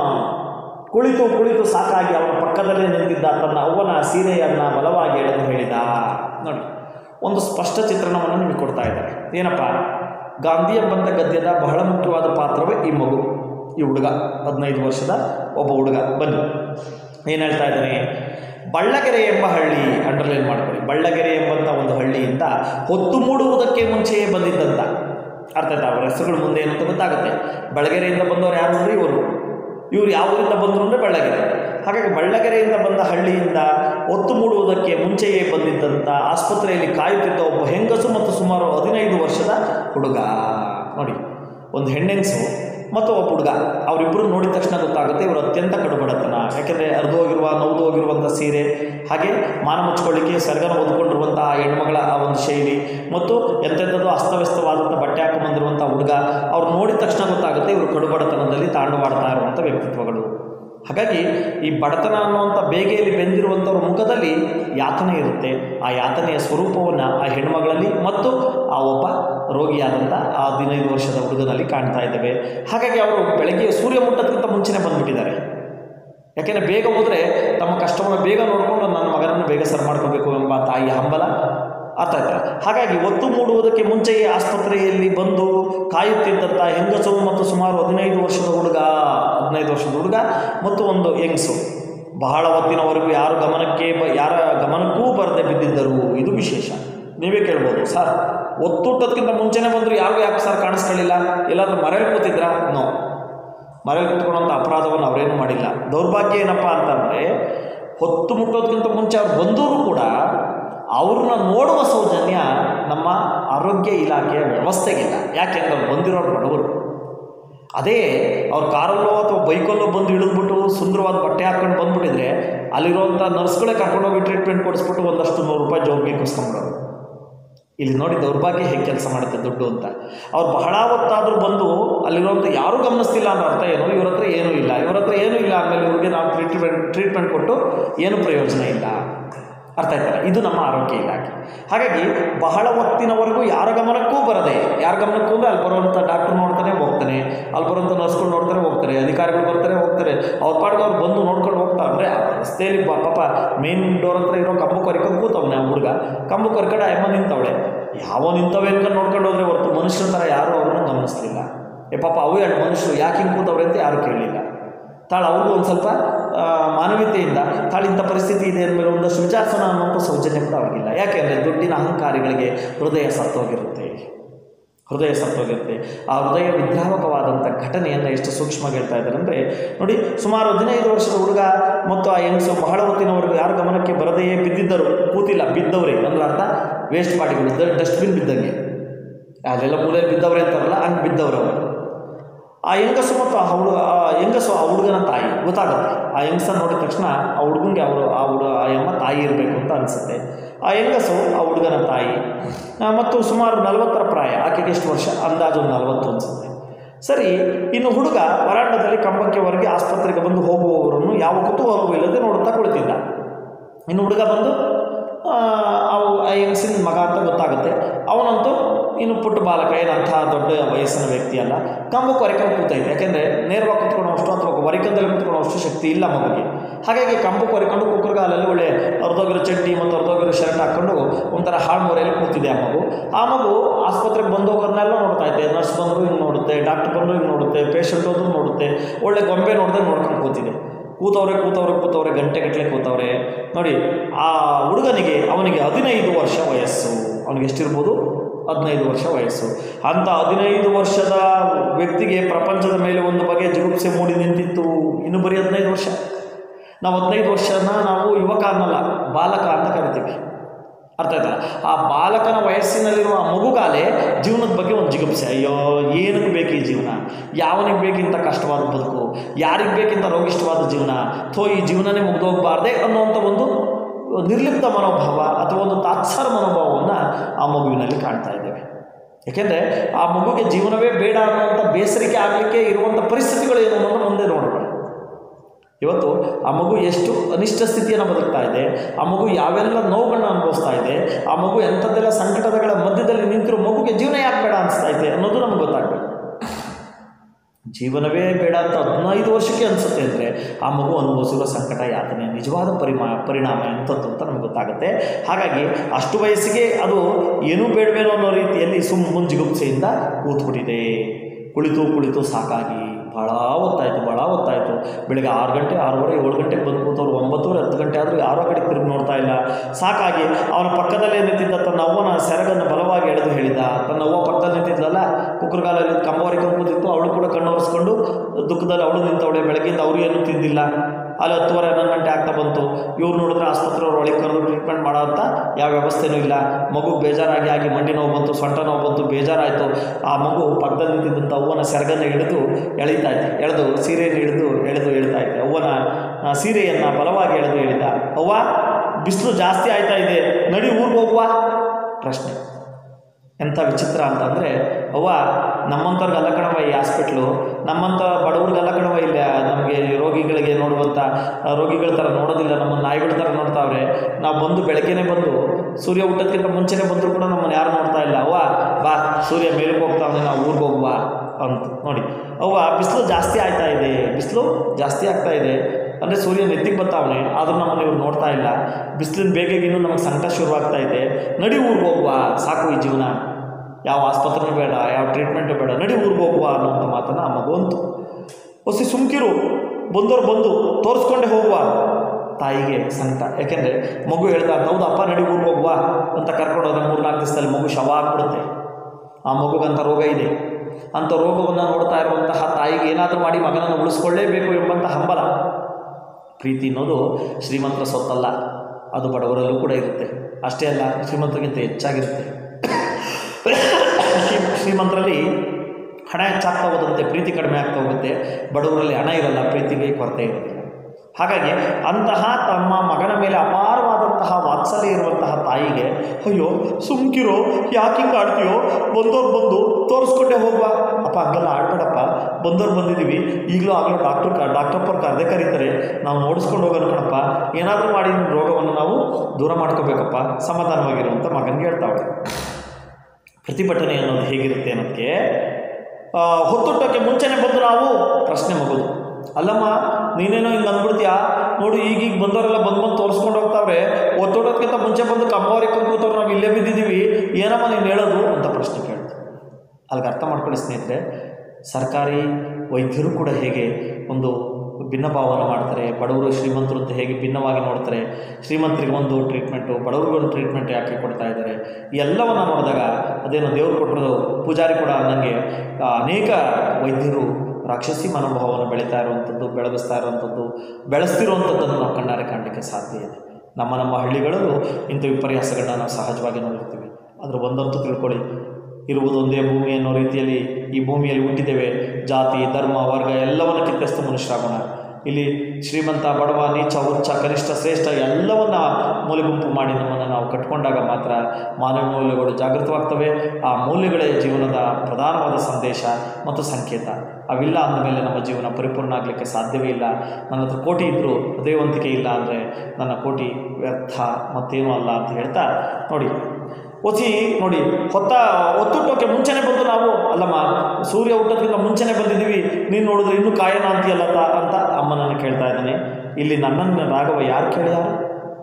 ಕುಳಿತು ಕುಳಿತು ಸಾಕಾಗಿ ಅವನ ಪಕ್ಕದಲ್ಲೇ ನಿಂತಿದ್ದ ತನ್ನ ಅವ್ವನ ಸೀರೆಯನ್ನು ಬಲವಾಗಿ ಎಳೆದು ಹೇಳಿದ ನೋಡಿ ಒಂದು ಸ್ಪಷ್ಟ ಚಿತ್ರಣವನ್ನು ನಿಮಗೆ ಕೊಡ್ತಾ ಇದ್ದಾರೆ ಏನಪ್ಪ ಗಾಂಧಿ ಎಂಬಂಥ ಗದ್ಯದ ಬಹಳ ಮುಖ್ಯವಾದ ಪಾತ್ರವೇ ಈ ಮಗು ಈ ಹುಡುಗ ಹದಿನೈದು ವರ್ಷದ ಒಬ್ಬ ಹುಡುಗ ಬನ್ನಿ ಏನು ಹೇಳ್ತಾ ಇದ್ದಾನೆ ಬಳ್ಳಗೆರೆ ಎಂಬ ಹಳ್ಳಿ ಅಂಡರ್ಲೈನ್ ಮಾಡ್ಕೊಳ್ಳಿ ಬಳ್ಳಗೆರೆ ಎಂಬಂಥ ಒಂದು ಹಳ್ಳಿಯಿಂದ ಹೊತ್ತು ಮೂಡುವುದಕ್ಕೆ ಮುಂಚೆಯೇ ಬಂದಿದ್ದಂಥ ಅರ್ಥ ಆಯ್ತಾ ಅವರ ಹೆಸರುಗಳು ಮುಂದೆ ಏನು ಅಂತ ಗೊತ್ತಾಗುತ್ತೆ ಬಳ್ಳಗೆರೆಯಿಂದ ಬಂದವರು ಯಾರು ಅಂದರೆ ಇವರು ಇವರು ಯಾವ ಊರಿಂದ ಬಂದರು ಅಂದರೆ ಬಳ್ಳಗೆರೆ ಹಾಗಾಗಿ ಬಳ್ಳಗೆರೆಯಿಂದ ಬಂದ ಹಳ್ಳಿಯಿಂದ ಒತ್ತು ಮೂಡುವುದಕ್ಕೆ ಮುಂಚೆಯೇ ಬಂದಿದ್ದಂಥ ಆಸ್ಪತ್ರೆಯಲ್ಲಿ ಕಾಯುತ್ತಿದ್ದ ಒಬ್ಬ ಹೆಂಗಸು ಮತ್ತು ಸುಮಾರು ಹದಿನೈದು ವರ್ಷದ ಹುಡುಗ ನೋಡಿ ಒಂದು ಹೆಣ್ಣೆಂಗಸು ಮತ್ತು ಒಬ್ಬ ಹುಡುಗ ಅವರಿಬ್ಬರು ನೋಡಿದ ತಕ್ಷಣ ಗೊತ್ತಾಗುತ್ತೆ ಇವರು ಅತ್ಯಂತ ಕಡುಬಡತನ ಯಾಕೆಂದರೆ ಹರಿದು ಹೋಗಿರುವ ನೋವು ಹೋಗಿರುವಂಥ ಸೀರೆ ಹಾಗೆ ಮಾನ ಮುಚ್ಕೊಳ್ಳಿಕ್ಕೆ ಸೆರಗನ್ನು ಓದ್ಕೊಂಡಿರುವಂಥ ಆ ಹೆಣ್ಮಗಳ ಆ ಒಂದು ಶೈಲಿ ಮತ್ತು ಎಂತೆಂಥದ್ದು ಅಸ್ತವ್ಯಸ್ತವಾದಂಥ ಬಟ್ಟೆ ಹಾಕೊಂಬಂದಿರುವಂಥ ಹುಡುಗ ಅವ್ರು ನೋಡಿದ ತಕ್ಷಣ ಗೊತ್ತಾಗುತ್ತೆ ಇವರು ಕಡುಬಡತನದಲ್ಲಿ ತಾಂಡವಾಡ್ತಾ ಇರುವಂಥ ವ್ಯಕ್ತಿತ್ವಗಳು ಹಾಗಾಗಿ ಈ ಬಡತನ ಅನ್ನುವಂಥ ಬೇಗೆಯಲ್ಲಿ ಬೆಂದಿರುವಂಥವ್ರ ಮುಖದಲ್ಲಿ ಯಾತನೆ ಇರುತ್ತೆ ಆ ಯಾತನೆಯ ಸ್ವರೂಪವನ್ನು ಆ ಹೆಣ್ಮಗಳಲ್ಲಿ ಮತ್ತು ಆ ಒಬ್ಬ ರೋಗಿಯಾದಂಥ ಆ ಹದಿನೈದು ವರ್ಷದ ಹುಡುಗನಲ್ಲಿ ಕಾಣ್ತಾ ಇದ್ದೇವೆ ಹಾಗಾಗಿ ಅವರು ಬೆಳಗ್ಗೆ ಸೂರ್ಯ ಮುಟ್ಟೋದಕ್ಕಿಂತ ಮುಂಚೆನೇ ಬಂದುಬಿಟ್ಟಿದ್ದಾರೆ ಯಾಕೆಂದರೆ ಬೇಗ ಹೋದರೆ ತಮ್ಮ ಕಷ್ಟವನ್ನು ಬೇಗ ನೋಡಿಕೊಂಡು ನನ್ನ ಮಗನನ್ನು ಬೇಗ ಸರ್ ಮಾಡ್ಕೋಬೇಕು ಎಂಬ ತಾಯಿಯ ಹಂಬಲ ಅರ್ಥ ಆಯ್ತಾ ಹಾಗಾಗಿ ಒತ್ತು ಮೂಡುವುದಕ್ಕೆ ಮುಂಚೆಯೇ ಆಸ್ಪತ್ರೆಯಲ್ಲಿ ಬಂದು ಕಾಯುತ್ತಿದ್ದಂಥ ಹೆಂಗಸು ಮತ್ತು ಸುಮಾರು ಹದಿನೈದು ವರ್ಷದ ಹುಡುಗ ಹದಿನೈದು ವರ್ಷದ ಹುಡುಗ ಮತ್ತು ಒಂದು ಹೆಂಗಸು ಬಹಳ ಹೊತ್ತಿನವರೆಗೂ ಯಾರು ಗಮನಕ್ಕೆ ಬ ಯಾರ ಗಮನಕ್ಕೂ ಬರದೆ ಬಿದ್ದಿದ್ದರು ಇದು ವಿಶೇಷ ನೀವೇ ಕೇಳ್ಬೋದು ಸರ್ ಒತ್ತುಟ್ಟೋದಕ್ಕಿಂತ ಮುಂಚೆನೇ ಬಂದರು ಯಾರಿಗೂ ಯಾಕೆ ಸರ್ ಕಾಣಿಸ್ಕೊಳ್ಳಿಲ್ಲ ಎಲ್ಲಾದರೂ ಮರೇಲಿ ಕೂತಿದ್ರಾ ನೋ ಮರೇಲಿ ಕೂತ್ಕೊಳ್ಳೋಂಥ ಅಪರಾಧವನ್ನು ಅವರೇನು ಮಾಡಿಲ್ಲ ದೌರ್ಭಾಗ್ಯ ಏನಪ್ಪ ಅಂತಂದರೆ ಹೊತ್ತು ಮುಟ್ಟೋದಕ್ಕಿಂತ ಮುಂಚೆ ಅವ್ರು ಬಂದರೂ ಕೂಡ ಅವ್ರನ್ನ ನೋಡುವ ಸೌಜನ್ಯ ನಮ್ಮ ಆರೋಗ್ಯ ಇಲಾಖೆಯ ವ್ಯವಸ್ಥೆಗಿಲ್ಲ ಯಾಕೆಂದ್ರೆ ಅವ್ರು ಬಂದಿರೋರು ಬಡವರು ಅದೇ ಅವ್ರು ಕಾರಲ್ಲೋ ಅಥವಾ ಬೈಕಲ್ಲೋ ಬಂದು ಇಳಿದ್ಬಿಟ್ಟು ಸುಂದರವಾದ ಬಟ್ಟೆ ಹಾಕ್ಕೊಂಡು ಬಂದ್ಬಿಟ್ಟಿದ್ರೆ ಅಲ್ಲಿರುವಂಥ ನರ್ಸ್ಗಳೇ ಕರ್ಕೊಂಡೋಗಿ ಟ್ರೀಟ್ಮೆಂಟ್ ಕೊಡಿಸ್ಬಿಟ್ಟು ಒಂದಷ್ಟು ನೂರು ರೂಪಾಯಿ ಜೋಬಿಗೆ ಕುಸ್ಕೊಂಬಿಡೋರು ಇಲ್ಲಿ ನೋಡಿ ದೌರ್ಭಾಗ್ಯ ಹೇಗೆ ಕೆಲಸ ಮಾಡುತ್ತೆ ದುಡ್ಡು ಅಂತ ಅವ್ರು ಬಹಳ ಹೊತ್ತಾದರೂ ಬಂದು ಅಲ್ಲಿರುವಂಥ ಯಾರೂ ಗಮನಿಸ್ತಿಲ್ಲ ಅನ್ನೋ ಅರ್ಥ ಏನು ಇವ್ರ ಹತ್ರ ಏನೂ ಇಲ್ಲ ಇವ್ರ ಹತ್ರ ಏನೂ ಇಲ್ಲ ಆಮೇಲೆ ಇವ್ರಿಗೆ ನಾವು ಟ್ರೀಟ್ಮೆಂಟ್ ಟ್ರೀಟ್ಮೆಂಟ್ ಕೊಟ್ಟು ಏನು ಪ್ರಯೋಜನ ಇಲ್ಲ ಅರ್ಥ ಆಯ್ತಲ್ಲ ಇದು ನಮ್ಮ ಆರೋಗ್ಯ ಇಲಾಖೆ ಹಾಗಾಗಿ ಬಹಳ ಹೊತ್ತಿನವರೆಗೂ ಯಾರ ಗಮನಕ್ಕೂ ಬರದೆ ಯಾರ ಗಮನಕ್ಕೂ ಅಂದರೆ ಅಲ್ಲಿ ಬರುವಂಥ ಡಾಕ್ಟರ್ ನೋಡ್ತಾನೆ ಹೋಗ್ತಾನೆ ಅಲ್ಲಿ ಬರುವಂಥ ನರ್ಸ್ಗಳು ನೋಡ್ತಾರೆ ಹೋಗ್ತಾರೆ ಅಧಿಕಾರಿಗಳು ಬರ್ತಾರೆ ಹೋಗ್ತಾರೆ ಅವ್ರ ಪಾಡ್ಗೆ ಅವ್ರು ಬಂದು ನೋಡ್ಕೊಂಡು ಹೋಗ್ತಾ ಅಂದರೆ ಆ ರಸ್ತೆಯಲ್ಲಿ ಬ- ಪಾಪ ಮೇನ್ ಡೋರ್ ಹತ್ರ ಇರೋ ಕಂಬ ಕೊರಿಕೊಂಡು ಕೂತವನೆ ಆ ಹುಡುಗ ಕಂಬ ಕೊರ್ಕಡೆ ಅಮ್ಮ ನಿಂತವಳೆ ಯಾವ ನಿಂತವೆ ಅನ್ಕೊಂಡು ನೋಡ್ಕೊಂಡು ಹೋದ್ರೆ ಹೊರತು ಮನುಷ್ಯರ ಥರ ಯಾರೂ ಅವ್ರನ್ನು ಗಮನಿಸ್ಲಿಲ್ಲ ಏ ಪಾಪ ಅವು ಎರಡು ಮನುಷ್ಯರು ಯಾಕೆ ಹಿಂಗೆ ಕೂತವ್ರೆ ಅಂತ ಯಾರು ಕೇಳಲಿಲ್ಲ ತಾಳು ಅವ್ರಿಗೂ ಒಂದು ಸ್ವಲ್ಪ ಆ, ಮಾನವೀಯತೆಯಿಂದ ತಾಳು ಇಂಥ ಪರಿಸ್ಥಿತಿ ಇದೆ ಅಂದಮೇಲೆ ಒಂದಷ್ಟು ವಿಚಾರಿಸೋಣ ಅನ್ನುವಂಥ ಸೌಜನ್ಯ ಕೂಡ ಅವ್ರಿಗಿಲ್ಲ ಯಾಕೆಂದರೆ ದುಡ್ಡಿನ ಅಹಂಕಾರಿಗಳಿಗೆ ಹೃದಯ ಸತ್ತೋಗಿರುತ್ತೆ ಹೃದಯ ಸತ್ತೋಗಿರುತ್ತೆ ಆ ಹೃದಯ ವಿದ್ರಾವಕವಾದಂಥ ಘಟನೆಯನ್ನು ಎಷ್ಟು ಸೂಕ್ಷ್ಮವಾಗಿ ಹೇಳ್ತಾ ಇದ್ದಾರೆ ಅಂದರೆ ನೋಡಿ ಸುಮಾರು ಹದಿನೈದು ವರ್ಷದ ಹುಡುಗ ಮತ್ತು ಆ ಹೆಂಗಸು ಬಹಳ ಹೊತ್ತಿನವರೆಗೂ ಯಾರ ಗಮನಕ್ಕೆ ಬರದೆಯೇ ಬಿದ್ದಿದ್ದರು ಕೂತಿಲ್ಲ ಬಿದ್ದವ್ರೆ ಅಂದ್ರೆ ಅರ್ಥ ವೇಸ್ಟ್ ಮಾಡಿಗಳು ಡಸ್ಟ್ಬಿನ್ ಬಿದ್ದಂಗೆ ಅಲ್ಲೆಲ್ಲ ಮೂಲೆಯಲ್ಲಿ ಬಿದ್ದವ್ರೆ ಅಂತಾರಲ್ಲ ಹಂಗೆ ಬಿದ್ದವ್ರು ಅವರು ಆ ಹೆಂಗಸು ಮತ್ತು ಆ ಹುಡುಗ ಆ ಹೆಂಗಸು ಆ ಹುಡುಗನ ತಾಯಿ ಗೊತ್ತಾಗುತ್ತೆ ಆ ಹೆಂಗಸನ್ನು ನೋಡಿದ ತಕ್ಷಣ ಆ ಹುಡುಗನಿಗೆ ಅವರು ಆ ಹುಡುಗ ಆ ಅಮ್ಮ ತಾಯಿ ಇರಬೇಕು ಅಂತ ಅನಿಸುತ್ತೆ ಆ ಹೆಂಗಸು ಆ ಹುಡುಗನ ತಾಯಿ ಆ, ಮತ್ತು ಸುಮಾರು ನಲವತ್ತರ ಪ್ರಾಯ ಆಕೆಗೆ ಎಷ್ಟು ವರ್ಷ ಅಂದಾಜು ಒಂದು ನಲವತ್ತು ಅನಿಸುತ್ತೆ ಸರಿ ಇನ್ನು ಹುಡುಗ ವರಾಂಡದಲ್ಲಿ ಕಂಬಕ್ಕೆ ಹೊರಗೆ ಆಸ್ಪತ್ರೆಗೆ ಬಂದು ಹೋಗುವವರನ್ನು ಯಾವ ಕುತೂಹಲವೂ ಇಲ್ಲದೆ ನೋಡುತ್ತಾ ಕುಳಿತಿದ್ದ ಇನ್ನು ಹುಡುಗ ಬಂದು ಆ, ಅವು ಆ ಹೆಂಗಸಿನ ಮಗ ಅಂತ ಗೊತ್ತಾಗುತ್ತೆ ಅವನಂತೂ ಇನ್ನು ಪುಟ್ಟ ಬಾಲಕ ಏನಂಥ ದೊಡ್ಡ ವಯಸ್ಸಿನ ವ್ಯಕ್ತಿ ಅಲ್ಲ ಕಂಬಕ್ಕೆ ಹೊರಕೊಂಡು ಕೂತೈತೆ ಯಾಕೆಂದರೆ ನೇರವಾಗಿ ಕುತ್ಕೊಳ್ಳೋ ಅಷ್ಟು ಅಥವಾ ಹೊರಕಂದಲ್ಲಿ ಕುತ್ಕೊಳ್ಳೋ ಅಷ್ಟು ಶಕ್ತಿ ಇಲ್ಲ ಮಗುಗೆ ಹಾಗಾಗಿ ಕಂಬಕ್ಕೆ ಹೊರಕೊಂಡು ಕುಕ್ಕರ್ಗಾಲಲ್ಲಿ ಒಳ್ಳೆ ಅರ್ಧೋಗಿರೋ ಚಡ್ಡಿ ಮತ್ತು ಅರ್ಧೋಗಿರೋ ಶರ್ಟ್ ಹಾಕ್ಕೊಂಡು ಒಂಥರ ಹಾಳು ಮೊರೆಯಲ್ಲಿ ಕೂತಿದೆ ಆ ಮಗು ಆ ಮಗು ಆಸ್ಪತ್ರೆಗೆ ಬಂದೋಗೋರ್ನೆಲ್ಲ ನೋಡ್ತಾ ಇದೆ ನರ್ಸ್ ಬಂದರು ಹಿಂಗೆ ನೋಡುತ್ತೆ ಡಾಕ್ಟರ್ ಬಂದರು ಹಿಂಗೆ ನೋಡುತ್ತೆ ಪೇಷಂಟ್ ಹೋದ್ರು ನೋಡುತ್ತೆ ಒಳ್ಳೆ ಗೊಂಬೆ ನೋಡಿದ್ರೆ ನೋಡ್ಕೊಂಡು ಕೂತಿದೆ ಕೂತವ್ರೆ ಕೂತವ್ರೆ ಕೂತವ್ರೆ ಗಂಟೆಗಟ್ಟಲೆ ಕೂತವ್ರೆ ನೋಡಿ ಆ ಹುಡುಗನಿಗೆ ಅವನಿಗೆ ಹದಿನೈದು ವರ್ಷ ವಯಸ್ಸು ಅವನಿಗೆ ಎಷ್ಟಿರ್ಬೋದು ಹದಿನೈದು ವರ್ಷ ವಯಸ್ಸು ಅಂಥ ಹದಿನೈದು ವರ್ಷದ ವ್ಯಕ್ತಿಗೆ ಪ್ರಪಂಚದ ಮೇಲೆ ಒಂದು ಬಗೆಯ ಜಿಗುಪ್ಸೆ ಮೂಡಿ ನಿಂತಿತ್ತು ಇನ್ನು ಬರೀ ಹದಿನೈದು ವರ್ಷ ನಾವು ಹದಿನೈದು ವರ್ಷನ ನಾವು ಯುವಕ ಅನ್ನಲ್ಲ ಬಾಲಕ ಅಂತ ಕರಿತೀವಿ ಅರ್ಥ ಆಯ್ತಲ್ಲ ಆ ಬಾಲಕನ ವಯಸ್ಸಿನಲ್ಲಿರುವ ಆ ಮಗುಗಾಲೆ ಜೀವನದ ಬಗ್ಗೆ ಒಂದು ಜಿಗುಪ್ಸೆ ಅಯ್ಯೋ ಏನಕ್ಕೆ ಬೇಕು ಈ ಜೀವನ ಯಾವನಿಗೆ ಬೇಕಿಂತ ಕಷ್ಟವಾದ ಬದುಕು ಯಾರಿಗೆ ಬೇಕಿಂತ ರೋಗಿಷ್ಠವಾದ ಜೀವನ ಥೋ ಈ ಜೀವನನೇ ಮುಗ್ದೋಗಬಾರ್ದೆ ಅನ್ನುವಂಥ ಒಂದು ನಿರ್ಲಿಪ್ತ ಮನೋಭಾವ ಅಥವಾ ಒಂದು ತಾತ್ಸಾರ ಮನೋಭಾವವನ್ನು ಆ ಮಗುವಿನಲ್ಲಿ ಕಾಣ್ತಾ ಇದ್ದೇವೆ ಯಾಕೆಂದರೆ ಆ ಮಗುಗೆ ಜೀವನವೇ ಬೇಡ ಅನ್ನುವಂಥ ಬೇಸರಿಕೆ ಆಗಲಿಕ್ಕೆ ಇರುವಂಥ ಪರಿಸ್ಥಿತಿಗಳು ಏನು ಅನ್ನೋದು ಮುಂದೆ ನೋಡೋಣ ಇವತ್ತು ಆ ಮಗು ಎಷ್ಟು ಅನಿಷ್ಟ ಸ್ಥಿತಿಯನ್ನು ಬದುಕ್ತಾ ಇದೆ ಆ ಮಗು ಯಾವೆಲ್ಲ ನೋವುಗಳನ್ನ ಅನುಭವಿಸ್ತಾ ಇದೆ ಆ ಮಗು ಎಂಥದ್ದೆಲ್ಲ ಸಂಕಟಗಳ ಮಧ್ಯದಲ್ಲಿ ನಿಂತಿರೋ ಮಗುಗೆ ಜೀವನ ಯಾಕೆ ಬೇಡ ಅನಿಸ್ತಾ ಇದೆ ಅನ್ನೋದು ನಮ್ಗೆ ಗೊತ್ತಾಗಬೇಕು ಜೀವನವೇ ಬೇಡ ಅಂತ ಹದಿನೈದು ವರ್ಷಕ್ಕೆ ಅನಿಸುತ್ತೆ ಅಂದರೆ ಆ ಮಗು ಅನುಭವಿಸಿರುವ ಸಂಕಟ ಯಾತನೆ ನಿಜವಾದ ಪರಿಮಾ ಪರಿಣಾಮ ಎಂಥದ್ದು ಅಂತ ನಮ್ಗೆ ಗೊತ್ತಾಗುತ್ತೆ ಹಾಗಾಗಿ ಅಷ್ಟು ವಯಸ್ಸಿಗೆ ಅದು ಏನೂ ಬೇಡವೇನೋ ಅನ್ನೋ ರೀತಿಯಲ್ಲಿ ಸುಮ್ಮ ಮುಂಜಿಗುಪ್ಸೆಯಿಂದ ಕೂತ್ಬಿಟ್ಟಿದೆ ಕುಳಿತು ಕುಳಿತು ಸಾಕಾಗಿ ಭಾಳ ಹೊತ್ತಾಯಿತು ಭಾಳ ಹೊತ್ತಾಯಿತು ಬೆಳಗ್ಗೆ ಆರು ಗಂಟೆ ಆರೂವರೆ ಏಳು ಗಂಟೆಗೆ ಬಂದು ಕೂತವ್ರು ಒಂಬತ್ತುವರೆ ಹತ್ತು ಗಂಟೆ ಆದರೂ ಯಾರೋ ಕಡೆ ತಿರುಗಿ ನೋಡ್ತಾ ಇಲ್ಲ ಸಾಕಾಗಿ ಅವನ ಪಕ್ಕದಲ್ಲೇ ನಿಂತಿದ್ದ ತನ್ನ ಅವ್ವನ ಸೆರಗನ್ನು ಬಲವಾಗಿ ಎಳೆದು ಹೇಳಿದ ತನ್ನ ಅವ್ವ ಪಕ್ಕದಲ್ಲಿ ನಿಂತಿದ್ಲಲ್ಲ ಕುಕ್ಕರ್ಗಾಲಲ್ಲಿ ಕಂಬವರೆಕೊಂಡು ಕೂತಿತ್ತು ಅವಳು ಕೂಡ ಕಣ್ಣು ಒರೆಸ್ಕೊಂಡು ದುಃಖದಲ್ಲಿ ಅವಳು ನಿಂತವಳೆ ಬೆಳಗ್ಗೆಯಿಂದ ಅವರು ಏನೂ ತಿಂದಿಲ್ಲ ಅಲ್ಲಿ ಹತ್ತುವರೆ ಹನ್ನೊಂದು ಗಂಟೆ ಆಗ್ತಾ ಬಂತು ಇವ್ರು ನೋಡಿದ್ರೆ ಆಸ್ಪತ್ರೆಯವ್ರು ಒಳಗೆ ಕರೆದು ಟ್ರೀಟ್ಮೆಂಟ್ ಮಾಡೋ ಅಂತ ಯಾವ ವ್ಯವಸ್ಥೆನೂ ಇಲ್ಲ ಮಗು ಬೇಜಾರಾಗಿ ಆಗಿ ಮಂಡಿ ನೋವು ಬಂತು ಸೊಂಟ ನೋವು ಬಂತು ಬೇಜಾರಾಯಿತು ಆ ಮಗು ಪಕ್ಕದಲ್ಲಿ ನಿಂತಿದ್ದಂಥ ಅವ್ವನ ಸೆರಗನ್ನು ಹಿಡಿದು ಎಳಿತಾ ಇದ್ದೆ ಎಳೆದು ಸೀರೆಯನ್ನು ಹಿಡಿದು ಎಳೆದು ಎಳಿತಾ ಇದ್ದೆ ಅವ್ವನ ಆ, ಸೀರೆಯನ್ನು ಬಲವಾಗಿ ಎಳೆದು ಹೇಳಿದ ಅವ್ವ ಬಿಸಿಲು ಜಾಸ್ತಿ ಆಯ್ತಾ ಇದೆ ನಡಿ ಊರಿಗೆ ಹೋಗುವ ಪ್ರಶ್ನೆ ಎಂಥ ವಿಚಿತ್ರ ಅಂತಂದರೆ ಅವ್ವ ನಮ್ಮಂಥವ್ರಿಗೆ ಅಲ್ಲ ಕಣವ ಈ ಹಾಸ್ಪಿಟ್ಲು ನಮ್ಮಂಥ ಬಡವ್ರಿಗೆಲ್ಲ ಕಣವ ಇಲ್ಲ ನಮಗೆ ರೋಗಿಗಳಿಗೆ ನೋಡುವಂಥ ಆ, ರೋಗಿಗಳ ಥರ ನೋಡೋದಿಲ್ಲ ನಮ್ಮ ನಾಯಿಗಳ ಥರ ನೋಡ್ತಾವ್ರೆ ನಾವು ಬಂದು ಬೆಳಗ್ಗೆನೇ ಬಂದು ಸೂರ್ಯ ಹುಟ್ಟೋದಕ್ಕಿಂತ ಮುಂಚೆನೇ ಬಂದರೂ ಕೂಡ ನಮ್ಮನ್ನು ಯಾರು ನೋಡ್ತಾ ಇಲ್ಲ ಅವ್ವ ಬಾ ಸೂರ್ಯ ಮೇಲಕ್ಕೆ ಹೋಗ್ತಾವನೆ ನಾವು ಊರಿಗೆ ಹೋಗುವ ಅಂತ ನೋಡಿ ಅವ್ವ ಬಿಸಿಲು ಜಾಸ್ತಿ ಆಯ್ತಾ ಇದೆ ಬಿಸಿಲು ಜಾಸ್ತಿ ಆಗ್ತಾ ಇದೆ ಅಂದರೆ ಸೂರ್ಯ ನೆತ್ತಿಗೆ ಬರ್ತಾವನೆ ಆದರೂ ನಮ್ಮನ್ನು ಇವ್ರು ನೋಡ್ತಾ ಇಲ್ಲ ಬಿಸಿಲಿನ ಬೇಗೆಗೆ ಇನ್ನೂ ನಮಗೆ ಸಂಕಟ ಶುರುವಾಗ್ತಾ ಇದೆ ನಡಿ ಊರಿಗೆ ಹೋಗುವ ಸಾಕು ಈ ಜೀವನ ಯಾವ ಆಸ್ಪತ್ರೆನೂ ಬೇಡ ಯಾವ ಟ್ರೀಟ್ಮೆಂಟು ಬೇಡ ನಡಿ ಊರಿಗೆ ಹೋಗುವ ಅನ್ನೋಂಥ ಮಾತನ್ನು ಆ ಮಗು ಅಂತು ಹೊಸಿ ಸುಮ್ಕಿರು ಬಂದವ್ರು ಬಂದು ತೋರಿಸ್ಕೊಂಡೆ ಹೋಗುವ ತಾಯಿಗೆ ಸಂಕಟ ಯಾಕೆಂದರೆ ಮಗು ಹೇಳ್ದ ಹೌದು ಅಪ್ಪ ನಡಿ ಊರಿಗೆ ಹೋಗುವ ಅಂತ ಕರ್ಕೊಂಡು ಹೋದ್ರೆ ಮೂರು ನಾಲ್ಕು ದಿವಸದಲ್ಲಿ ಮಗು ಶವ ಆಗ್ಬಿಡುತ್ತೆ ಆ ಮಗುಗಂಥ ರೋಗ ಇದೆ ಅಂಥ ರೋಗವನ್ನು ನೋಡ್ತಾ ಇರುವಂತಹ ತಾಯಿಗೆ ಏನಾದರೂ ಮಾಡಿ ಮಗನನ್ನು ಉಳಿಸ್ಕೊಳ್ಳೇಬೇಕು ಎಂಬಂಥ ಹಂಬಲ ಪ್ರೀತಿ ಅನ್ನೋದು ಶ್ರೀಮಂತರ ಸೊತ್ತಲ್ಲ ಅದು ಬಡವರಲ್ಲೂ ಕೂಡ ಇರುತ್ತೆ ಅಷ್ಟೇ ಅಲ್ಲ ಶ್ರೀಮಂತರಿಗಿಂತ ಹೆಚ್ಚಾಗಿರುತ್ತೆ ಶ್ರೀ- ಶ್ರೀಮಂತರಲ್ಲಿ ಹಣ ಹೆಚ್ಚಾಗ್ತಾ ಹೋದಂತೆ ಪ್ರೀತಿ ಕಡಿಮೆ ಆಗ್ತಾ ಹೋಗುತ್ತೆ ಬಡವರಲ್ಲಿ ಹಣ ಇರಲ್ಲ ಪ್ರೀತಿಗೆ ಕೊರತೆ ಇರೋದಿಲ್ಲ ಹಾಗಾಗಿ ಅಂತಹ ತಮ್ಮ ಮಗನ ಮೇಲೆ ಅಪಾರವಾದಂಥ ಅಪಾರವಾದಂತಹ ವಾತ್ಸಲ್ಯ ಇರುವಂತಹ ತಾಯಿಗೆ ಅಯ್ಯೋ ಸುಮ್ಕಿರೋ ಯಾಕೆ ಹಿಂಗೆ ಆಡ್ತೀಯೋ ಬಂದವ್ರು ಬಂದು ತೋರಿಸ್ಕೊಂಡೆ ಹೋಗುವ ಅಪ್ಪ ಹಂಗೆಲ್ಲ ಆಡ್ಬೇಡಪ್ಪ ಬಂದವ್ರು ಬಂದಿದ್ದೀವಿ ಈಗಲೂ ಆಗಲೂ ಡಾಕ್ಟ್ರ್ ಕ ಡಾಕ್ಟರ್ಪರ್ ಕರೆದೇ ಕರೀತಾರೆ ನಾವು ನೋಡಿಸ್ಕೊಂಡು ಹೋಗೋಣ ಕಣಪ್ಪ ಏನಾದರೂ ಮಾಡಿ ನಿನ್ನ ರೋಗವನ್ನು ನಾವು ದೂರ ಮಾಡ್ಕೋಬೇಕಪ್ಪ ಸಮಾಧಾನವಾಗಿರುವಂಥ ಮಗನಿಗೆ ಹೇಳ್ತಾವಳೆ ಪ್ರತಿಭಟನೆ ಅನ್ನೋದು ಹೇಗಿರುತ್ತೆ ಅನ್ನೋದಕ್ಕೆ ಆ, ಹೊತ್ತುಟ್ಟಕ್ಕೆ ಮುಂಚೆನೇ ಬಂದು ನಾವು ಪ್ರಶ್ನೆ ಮಗುದು ಅಲ್ಲಮ್ಮ ನೀನೇನೋ ಹಿಂಗೆ ಅಂದ್ಬಿಡ್ತೀಯಾ ನೋಡು ಈಗೀಗ ಬಂದವರೆಲ್ಲ ಬಂದು ಬಂದು ತೋರಿಸ್ಕೊಂಡು ಹೋಗ್ತಾವ್ರೆ ಒತ್ತೋಟೋದ್ಕಿಂತ ಮುಂಚೆ ಬಂದು ಕಂಬವರಿಗೆ ಕೂತವ್ರು ನಾವು ಇಲ್ಲೇ ಬಿದ್ದಿದ್ದೀವಿ ಏನಮ್ಮ ನೀನು ಹೇಳೋದು ಅಂತ ಪ್ರಶ್ನೆ ಕೇಳಿದ್ರು ಅಲ್ಲಿಗೆ ಅರ್ಥ ಮಾಡ್ಕೊಳ್ಳಿ ಸ್ನೇಹಿತರೆ ಸರ್ಕಾರಿ ವೈದ್ಯರು ಕೂಡ ಹೇಗೆ ಒಂದು ಭಿನ್ನ ಭಾವನೆ ಮಾಡ್ತಾರೆ ಬಡವರು ಶ್ರೀಮಂತರು ಅಂತ ಹೇಗೆ ಭಿನ್ನವಾಗಿ ನೋಡ್ತಾರೆ ಶ್ರೀಮಂತರಿಗೆ ಒಂದು ಟ್ರೀಟ್ಮೆಂಟು ಬಡವರಿಗೊಂದು ಟ್ರೀಟ್ಮೆಂಟ್ ಯಾಕೆ ಕೊಡ್ತಾ ಇದ್ದಾರೆ ಎಲ್ಲವನ್ನು ನೋಡಿದಾಗ ಅದೇನೋ ದೇವ್ರು ಕೊಟ್ಟರು ಪೂಜಾರಿ ಕೂಡ ನನಗೆ ಅನೇಕ ವೈದ್ಯರು ರಾಕ್ಷಸಿ ಮನೋಭಾವವನ್ನು ಬೆಳೀತಾ ಇರುವಂಥದ್ದು ಬೆಳಗಿಸ್ತಾ ಇರುವಂಥದ್ದು ಬೆಳೆಸ್ತಿರುವಂಥದ್ದನ್ನು ನಾವು ಕಣ್ಣಾರೆ ಕಾಣಲಿಕ್ಕೆ ಸಾಧ್ಯ ಇದೆ ನಮ್ಮ ನಮ್ಮ ಹಳ್ಳಿಗಳಲ್ಲೂ ಇಂಥ ವಿಪರ್ಯಾಸಗಳನ್ನ ನಾವು ಸಹಜವಾಗಿ ನೋಡಿರ್ತೀವಿ ಅದರ ಒಂದಂತೂ ತಿಳ್ಕೊಳ್ಳಿ ಇರುವುದು ಒಂದೇ ಭೂಮಿ ಅನ್ನೋ ರೀತಿಯಲ್ಲಿ ಈ ಭೂಮಿಯಲ್ಲಿ ಹುಟ್ಟಿದ್ದೇವೆ ಜಾತಿ ಧರ್ಮ ವರ್ಗ ಎಲ್ಲವನ್ನು ಕಿತ್ತೆಸ್ತು ಮನುಷ್ಯರಾಗೋಣ ಇಲ್ಲಿ ಶ್ರೀಮಂತ ಬಡವ ನೀಚ ಉಚ್ಚ ಕನಿಷ್ಠ ಶ್ರೇಷ್ಠ ಎಲ್ಲವನ್ನ ಮೂಲೆಗುಂಪು ಮಾಡಿ ನಮ್ಮನ್ನು ನಾವು ಕಟ್ಕೊಂಡಾಗ ಮಾತ್ರ ಮಾನವ ಮೌಲ್ಯಗಳು ಜಾಗೃತವಾಗ್ತವೆ ಆ ಮೌಲ್ಯಗಳೇ ಜೀವನದ ಪ್ರಧಾನವಾದ ಸಂದೇಶ ಮತ್ತು ಸಂಕೇತ ಅವಿಲ್ಲ ಅಂದಮೇಲೆ ನಮ್ಮ ಜೀವನ ಪರಿಪೂರ್ಣ ಆಗಲಿಕ್ಕೆ ಸಾಧ್ಯವೇ ಇಲ್ಲ ನನ್ನ ಹತ್ರ ಕೋಟಿ ಇದ್ದರೂ ಹೃದಯವಂತಿಕೆ ಇಲ್ಲ ಅಂದರೆ ನನ್ನ ಕೋಟಿ ವ್ಯರ್ಥ ಮತ್ತೇನೂ ಅಲ್ಲ ಅಂತ ಹೇಳ್ತಾ ನೋಡಿ ಒಸಿ ನೋಡಿ ಹೊತ್ತ ಒತ್ತುಟ್ಟೋಕೆ ಮುಂಚೆನೇ ಬಂದು ನಾವು ಅಲ್ಲಮ್ಮ ಸೂರ್ಯ ಹುಟ್ಟೋದ್ಕಿಂತ ಮುಂಚೆನೇ ಬಂದಿದ್ದೀವಿ ನೀನು ನೋಡಿದ್ರೆ ಇನ್ನೂ ಕಾಯನ ಅಂತೀಯಲ್ಲ ತ- ಅಂತ ಅಮ್ಮನನ್ನು ಕೇಳ್ತಾ ಇದ್ದಾನೆ ಇಲ್ಲಿ ನನ್ನನ್ನು ರಾಘವ ಯಾರು ಕೇಳ್ಯಾರು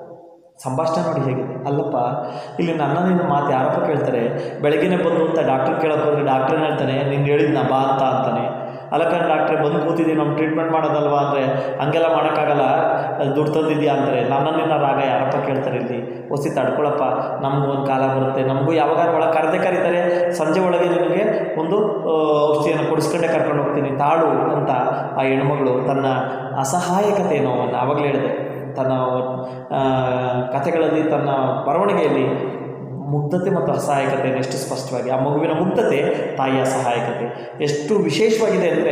ಸಂಭಾಷಣೆ ನೋಡಿ ಹೇಗಿದೆ ಅಲ್ಲಪ್ಪ ಇಲ್ಲಿ ನನ್ನ ನಿನ್ನ ಮಾತು ಯಾರಪ್ಪ ಕೇಳ್ತಾರೆ ಬೆಳಗ್ಗೆನೇ ಬಂದು ಅಂತ ಡಾಕ್ಟ್ರ್ ಕೇಳೋಕೆ ಹೋದ್ರೆ ಡಾಕ್ಟ್ರೇನು ಹೇಳ್ತಾನೆ ನೀನು ಹೇಳಿದ್ನ ಬಾ ಅಂತ ಅಂತಾನೆ ಅಲ್ಲಕ್ಕ ಡಾಕ್ಟ್ರೆ ಬಂದು ಕೂತಿದ್ದೀವಿ ನಮ್ಮ ಟ್ರೀಟ್ಮೆಂಟ್ ಮಾಡೋದಲ್ವಾ ಅಂದರೆ ಹಂಗೆಲ್ಲ ಮಾಡೋಕ್ಕಾಗಲ್ಲ ಅದು ದುಡ್ಡು ತಂದಿದ್ಯಾ ಅಂತಾರೆ ನನ್ನ ನಿನ್ನ ರಾಗ ಯಾರಪ್ಪ ಕೇಳ್ತಾರೆ ಇಲ್ಲಿ ಒಸಿ ತಡ್ಕೊಳಪ್ಪ ನಮಗೂ ಒಂದು ಕಾಲ ಬರುತ್ತೆ ನಮಗೂ ಯಾವಾಗಾರು ಒಳಗೆ ಕರೆದೇ ಕರೀತಾರೆ ಸಂಜೆ ಒಳಗೆ ನಿನಗೆ ಒಂದು ಆ, ಔಷಧಿಯನ್ನು ಕೊಡಿಸ್ಕೊಂಡೆ ಕರ್ಕೊಂಡು ಹೋಗ್ತೀನಿ ತಾಳು ಅಂತ ಆ ಹೆಣ್ಮಗಳು ತನ್ನ ಅಸಹಾಯಕತೆ ನೋವನ್ನು ಆವಾಗಲೇ ಹೇಳಿದೆ ತನ್ನ ಆ, ಕಥೆಗಳಲ್ಲಿ ತನ್ನ ಬರವಣಿಗೆಯಲ್ಲಿ ಮುಗ್ಧತೆ ಮತ್ತು ಅಸಹಾಯಕತೆಯನ್ನು ಎಷ್ಟು ಸ್ಪಷ್ಟವಾಗಿ ಆ ಮಗುವಿನ ಮುಗ್ಧತೆ ತಾಯಿಯ ಸಹಾಯಕತೆ ಎಷ್ಟು ವಿಶೇಷವಾಗಿದೆ ಅಂದರೆ